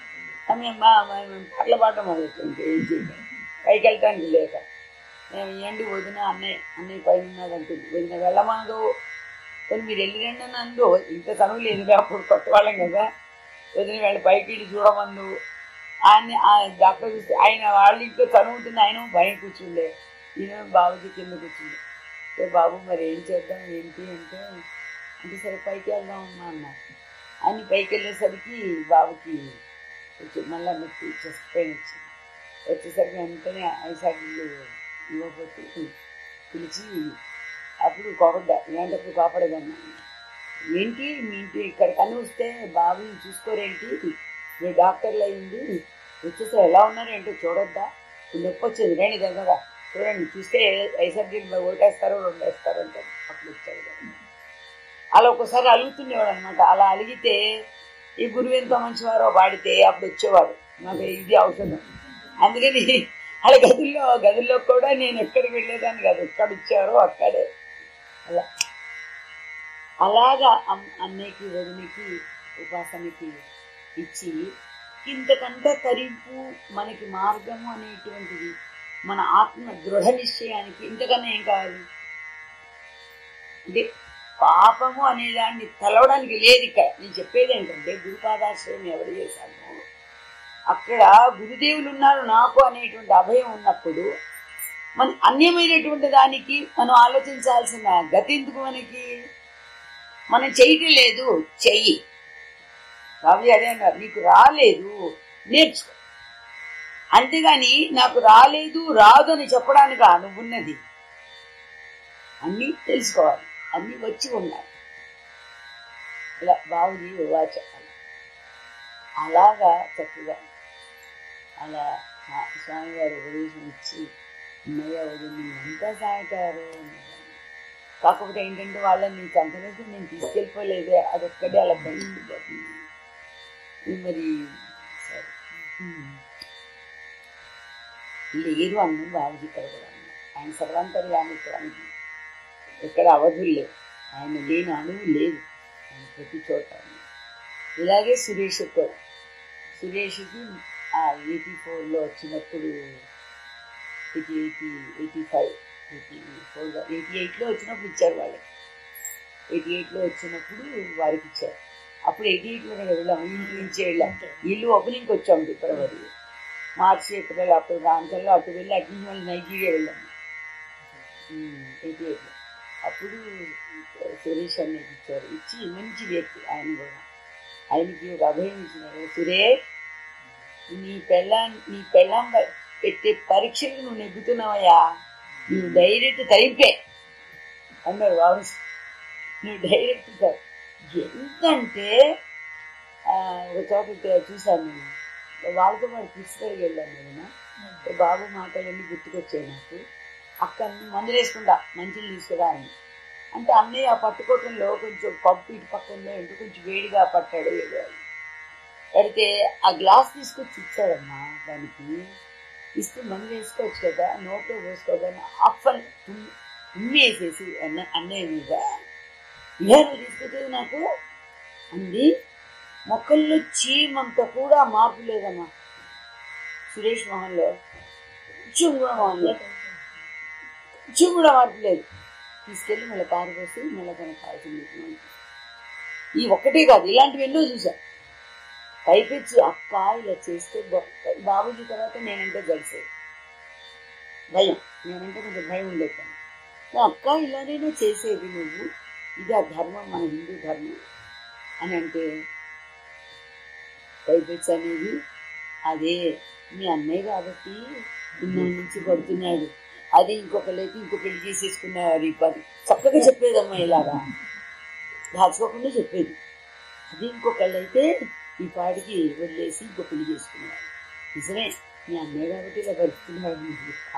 ఆమె మా మేము పాటలు పాడటం మొదలెట్టింది ఏం చేయలేదు పైకి వెళ్ళటానికి లేక మేము ఏంటి వదిన అన్నయ్య అన్నయ్య పైన ఉన్నది అంటుంది వదిన వెళ్ళమాదు కొన్ని మీరు వెళ్ళిరండి అని అందు ఇంత చనువు లేదు అప్పుడు కొత్త వాళ్ళం కదా వదిన వెళ్ళి పైకి వెళ్ళి చూడమందు ఆయన ఆ డాక్టర్ చూస్తే ఆయన వాళ్ళ ఇంట్లో చదువుతుంది ఆయన పైన కూర్చుండే ఈయన బాబుజీ కింద కూర్చుండే ఏ బాబు మరి ఏం చేద్దాం ఏంటి అంటే అంటే సరే పైకి వెళ్దాం అమ్మా అన్నారు అని పైకి వెళ్ళేసరికి బాబుకి కొంచెం మళ్ళీ నొప్పి చెస్ట్ పెయిన్ వచ్చింది వచ్చేసరికి వెంటనే ఐసార్లు ఇవ్వకపోతే పిలిచి అప్పుడు కోపడ్డా ఇలాంటప్పుడు కోపడదన్నా ఏంటి మీ ఇంటి ఇక్కడ కని వస్తే బాబుని చూసుకోరేంటి మీరు డాక్టర్లు అయింది వచ్చేసి ఎలా ఉన్నారు ఏంటో చూడొద్దా ఇప్పుడు నొప్పి వచ్చేది రండి దగ్గర చూడండి చూస్తే ఐసర్జీలు ఓటేస్తారు రెండు వేస్తారు అంటే అప్పుడు వచ్చాడు కదా. అలా ఒక్కోసారి అలుగుతుండేవాడు అనమాట అలా అలిగితే ఈ గురువు ఎంతో మంచివారో వాడితే అప్పుడు వచ్చేవాడు నాకు ఇది ఔషధం అందుకని అలా గదుల్లో గదుల్లో కూడా నేను ఎక్కడికి వెళ్ళేదాన్ని కాదు ఎక్కడ ఇచ్చారో అక్కడే అలా అలాగా అమ్- అన్నయ్యకి వదినికి ఉపాసనకి ఇచ్చి ఇంతకంటే తరింపు మనకి మార్గము అనేటువంటిది మన ఆత్మ దృఢ నిశ్చయానికి ఇంతకన్నా ఏం కావాలి అంటే పాపము అనేదాన్ని తలవడానికి లేదు ఇక్కడ నేను చెప్పేది ఏంటంటే గురుపాదాశ్రయం ఎవరు చేశాను అక్కడ గురుదేవులు ఉన్నారు నాకు అనేటువంటి అభయం ఉన్నప్పుడు మన అన్యమైనటువంటి దానికి మనం ఆలోచించాల్సిన గతి ఎందుకు మనకి మనం చేయటం లేదు చెయ్యి రావి అదే అన్నారు నీకు రాలేదు నేర్చుకో అంతేగాని నాకు రాలేదు రాదు అని చెప్పడానికి నువ్వున్నది అన్నీ తెలుసుకోవాలి అన్నీ వచ్చి ఉండాలి ఇలా బాబుజీ వాచ అలాగా చక్కగా అలా స్వా- స్వామివారు ఉపదేశం ఇచ్చి అన్నయ్య వదిలి ఎంత సాయకారు కాకపోతే ఏంటంటే వాళ్ళని నీకు అంతలేదు నేను తీసుకెళ్ళిపోలేదే అదొక్కడే అలా బయట ఉండిపోతుంది ఇది మరి సరే ఉమ్. లేరు అన్ను బాబుజీ ఇక్కడ కూడా అన్నారు. ఆయన సర్వాంతర్యామి ఇక్కడ అనికి ఎక్కడ అవధులు లేవు ఆయన లేని అణువు లేదు ఆయన ప్రతి చోట ఉన్నాడు. ఇలాగే సురేష్ కూడా సురేష్కి ఆ ఎయిటీ ఫోర్లో వచ్చినప్పుడు eighty eighty eighty five eighty four eighty ఎయిట్లో వచ్చినప్పుడు ఇచ్చారు వాళ్ళకి ఎయిటీ ఎయిట్లో వచ్చినప్పుడు వారికి ఇచ్చారు అప్పుడు ఎయిటీ ఎయిట్లోనే వెళ్ళాము ఇంటి నుంచి వెళ్ళాం ఇల్లు ఓపెనింగ్కి వచ్చాం ఫిబ్రవరి మార్చి ఏప్రిల్ అప్పుడు ప్రాంతంలో అటు వెళ్ళి అటు నుంచి మళ్ళీ నైజీరియా వెళ్ళాము ఎయిటీ ఎయిట్లో అప్పుడు సురేష్ అన్నకి ఇచ్చారు ఇచ్చి మంచి వ్యక్తి ఆయన కూడా ఆయనకి ఒక అభయం ఇచ్చినారు సురేష్ నీ పెళ్ళాం నీ పెళ్ళాం ప- పెట్టే పరీక్షలకు నువ్వు నెగ్గుతున్నావయ్యా నువ్వు డైరెక్ట్ తరిపే అన్నారు బాబు నువ్వు డైరెక్ట్ త- ఎంతంటే ఆ, ఒక చోట తే- చూశాను నేను వాళ్ళతో పాటు పుస్తకానికి వెళ్ళాను నేను బాబు మాటలన్నీ గుర్తుకొచ్చాయి నాకు అక్కడ మందులు వేసుకుంటా మంచిలు తీసుకురా అని అంటే అన్నయ్య ఆ పట్టుకోవటంలో కొంచెం పప్పు ఇటు పక్కన ఏంటో కొంచెం వేడిగా పట్టాడు ఏదో అని. పడితే ఆ గ్లాస్ తీసుకొచ్చి ఇచ్చాడమ్మా దానికి ఇస్తే మందులు వేసుకోవచ్చు కదా నోట్లో పోసుకోగానే అఫన్ ఉమ్మేసేసి అన్న అన్నయ్య మీద ఇలా నువ్వు తీసుకొచ్చేది నాకు అంది మొక్కల్లో చీమంత కూడా మార్పు లేదమ్మా సురేష్ మోహన్లో కొంచెం కూడా మోహన్లో కొంచెం కూడా మార్పు లేదు తీసుకెళ్ళి మళ్ళీ పారిపోసి మళ్ళీ తన కాల్చింది ఈ ఒక్కటే కాదు ఇలాంటివి ఎన్నో చూసా పైపెచ్చి అక్క ఇలా చేస్తే బా- బాబుజీ తర్వాత నేనంటే గడిసేది భయం నేనంటే కొంచెం భయం ఉండేది కానీ నా అక్క ఇలానైనా చేసేది నువ్వు ఇది ఆ ధర్మం మన హిందూ ధర్మం అని అంటే పైపెచ్చి అనేది అదే మీ అన్నయ్య కాబట్టి ఇన్నాళ్ళ నుంచి పడుతున్నాడు అది ఇంకొక లేక ఇంకో పెళ్లి చేసేసుకున్నారు ఈ పది చక్కగా చెప్పేదమ్మా ఇలాగా దాచుకోకుండా చెప్పేది అది ఇంకొకళ్ళు అయితే ఈ పాటికి వదిలేసి ఇంకో పెళ్లి చేసుకున్నారు నిజమే మీ అన్నయ్య కాబట్టి ఇలా బతుకుతున్నాడు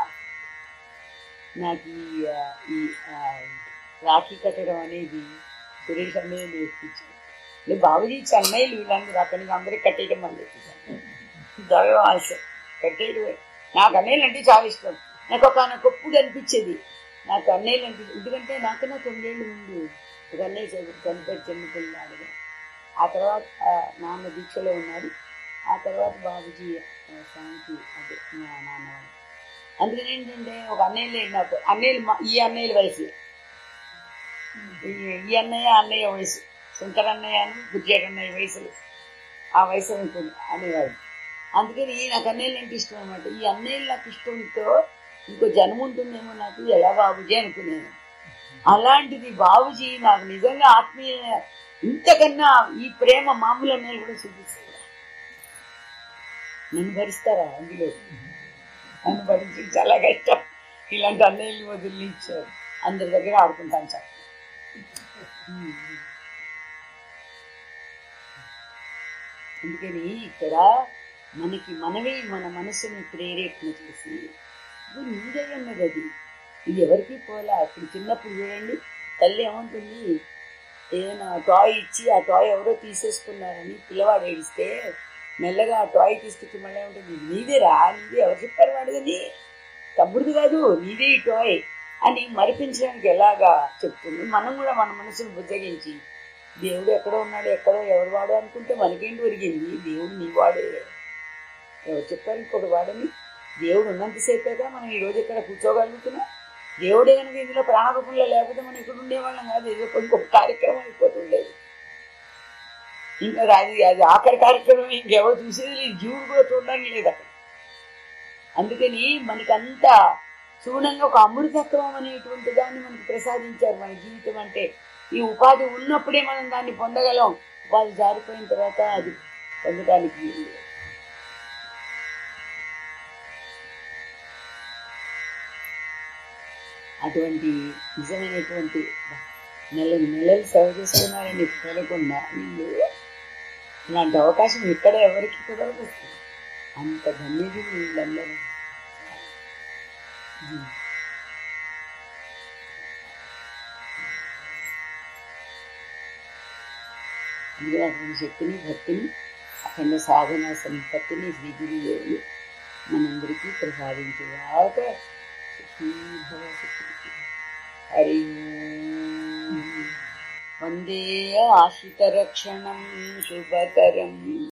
నాకు ఈ ఆ, ఈ ఆ, రాఖీ కట్టడం అనేది సురేష్ అన్నయ్య నేర్పించాడు నేను బాబుజీ ఇచ్చి అన్నయ్యలు వీళ్ళందరూ అక్కడి నుంచి అందరికి కట్టేయడం మళ్ళీ దైవ ఆశ కట్టేయడమే నాకు అన్నయ్యలు అంటే చాలా ఇష్టం నాకు ఒక ఒకప్పుడు అనిపించేది నాకు అన్నయ్యలు అనిపించింది ఎందుకంటే నాకన్నా తొమ్మిదేళ్ళు ముందు ఒక అన్నయ్య చదువు చనిపోయి చనిపోయినాడు ఆ తర్వాత ఆ, నాన్న దీక్షలో ఉన్నాడు ఆ తర్వాత బాబుజీ ఆ, స్వామికి అదే మా నాన్నవాడు అందుకని ఏంటంటే ఒక అన్నయ్య లేడు నాకు అన్నయ్యలు మా- ఈ అన్నయ్యల వయసు ఈ- ఈ అన్నయ్య అన్నయ్య వయసు శంకర్ అన్నయ్య బుజ్జేట్ అన్నయ్య వయసులు ఆ వయసు ఉంటుంది అనేవాడు అందుకని ఈ నాకు అన్నయ్యలు అంటే ఇష్టం అనమాట ఈ అన్నయ్యలు నాకు ఇష్టంతో ఇంకో జన్మ ఉంటుందేమో నాకు ఎలా బాబుజీ అనుకునేది అలాంటిది బాబుజీ నాకు నిజంగా ఆత్మీయ ఇంతకన్నా ఈ ప్రేమ మామూలు అన్నయ్యలు కూడా చూపిస్తారు నన్ను భరిస్తారా అందులో నన్ను భరించి చాలా కష్టం ఇలాంటి అన్నయ్యలు వదిలి ఇచ్చారు అందరి దగ్గర ఆడుకుంటాను సార్ అందుకని ఇక్కడ మనకి మనమే మన మనసుని ప్రేరేపణ చేసి ఇది నీదై ఉన్నది అది ఇది ఎవరికి పోలా ఇప్పుడు చిన్నప్పుడు చూడండి తల్లి ఏమంటుంది ఏదైనా టాయ్ ఇచ్చి ఆ టాయ్ ఎవరో తీసేసుకున్నారని పిల్లవాడు ఏడిస్తే మెల్లగా ఆ టాయ్ తీసుకొచ్చి మళ్ళీ ఏమంటుంది నీదేరా నీదే ఎవరు చెప్పారు వాడిదని తమ్ముడిది కాదు నీదే ఈ టాయ్ అని మరిపించడానికి ఎలాగా చెప్తుంది మనం కూడా మన మనసును బుజ్జగించి దేవుడు ఎక్కడో ఉన్నాడు ఎక్కడో ఎవరు వాడు అనుకుంటే మనకేంటి ఒరిగింది దేవుడు నీ వాడే ఎవరు చెప్పారు ఇంకొకటి వాడని దేవుడు ఉన్నంతసేపేగా మనం ఈ రోజు ఇక్కడ కూర్చోగలుగుతున్నాం దేవుడే కనుక ఇందులో ప్రాణరూపంలో లేకపోతే మనం ఇక్కడ ఉండేవాళ్ళం కాదు ఏదో ఇంకొక కార్యక్రమం అయిపోతుండేది ఇంకా అది అది ఆఖరి కార్యక్రమం ఇంకెవరు చూసేది లేదు జీవుడు కూడా చూడడానికి లేదు అక్కడ అందుకని మనకంతా చూడంగా ఒక అమృతత్వం అనేటువంటి దాన్ని మనకు ప్రసాదించారు మన జీవితం అంటే ఈ ఉపాధి ఉన్నప్పుడే మనం దాన్ని పొందగలం ఉపాధి జారిపోయిన తర్వాత అది పొందడానికి వీలు లేదు. అటువంటి నిజమైనటువంటి నెలలు నెలలు సేవ చేసుకున్నారని తెలియకుండా వీళ్ళు ఇలాంటి అవకాశం ఇక్కడ ఎవరికి కుదరదు అంత ధన్యులు వీళ్ళందరూ ఉమ్. అందుకే అటువంటి శక్తిని భక్తిని అఖండ సాధన సంపత్తిని శ్రీ గురుదేవులు మనందరికీ ప్రసాదించేదాక సుఖీ భవ సుఖీ హరి ఓం. వందే ఆశ్రితరక్షణం శుభకరం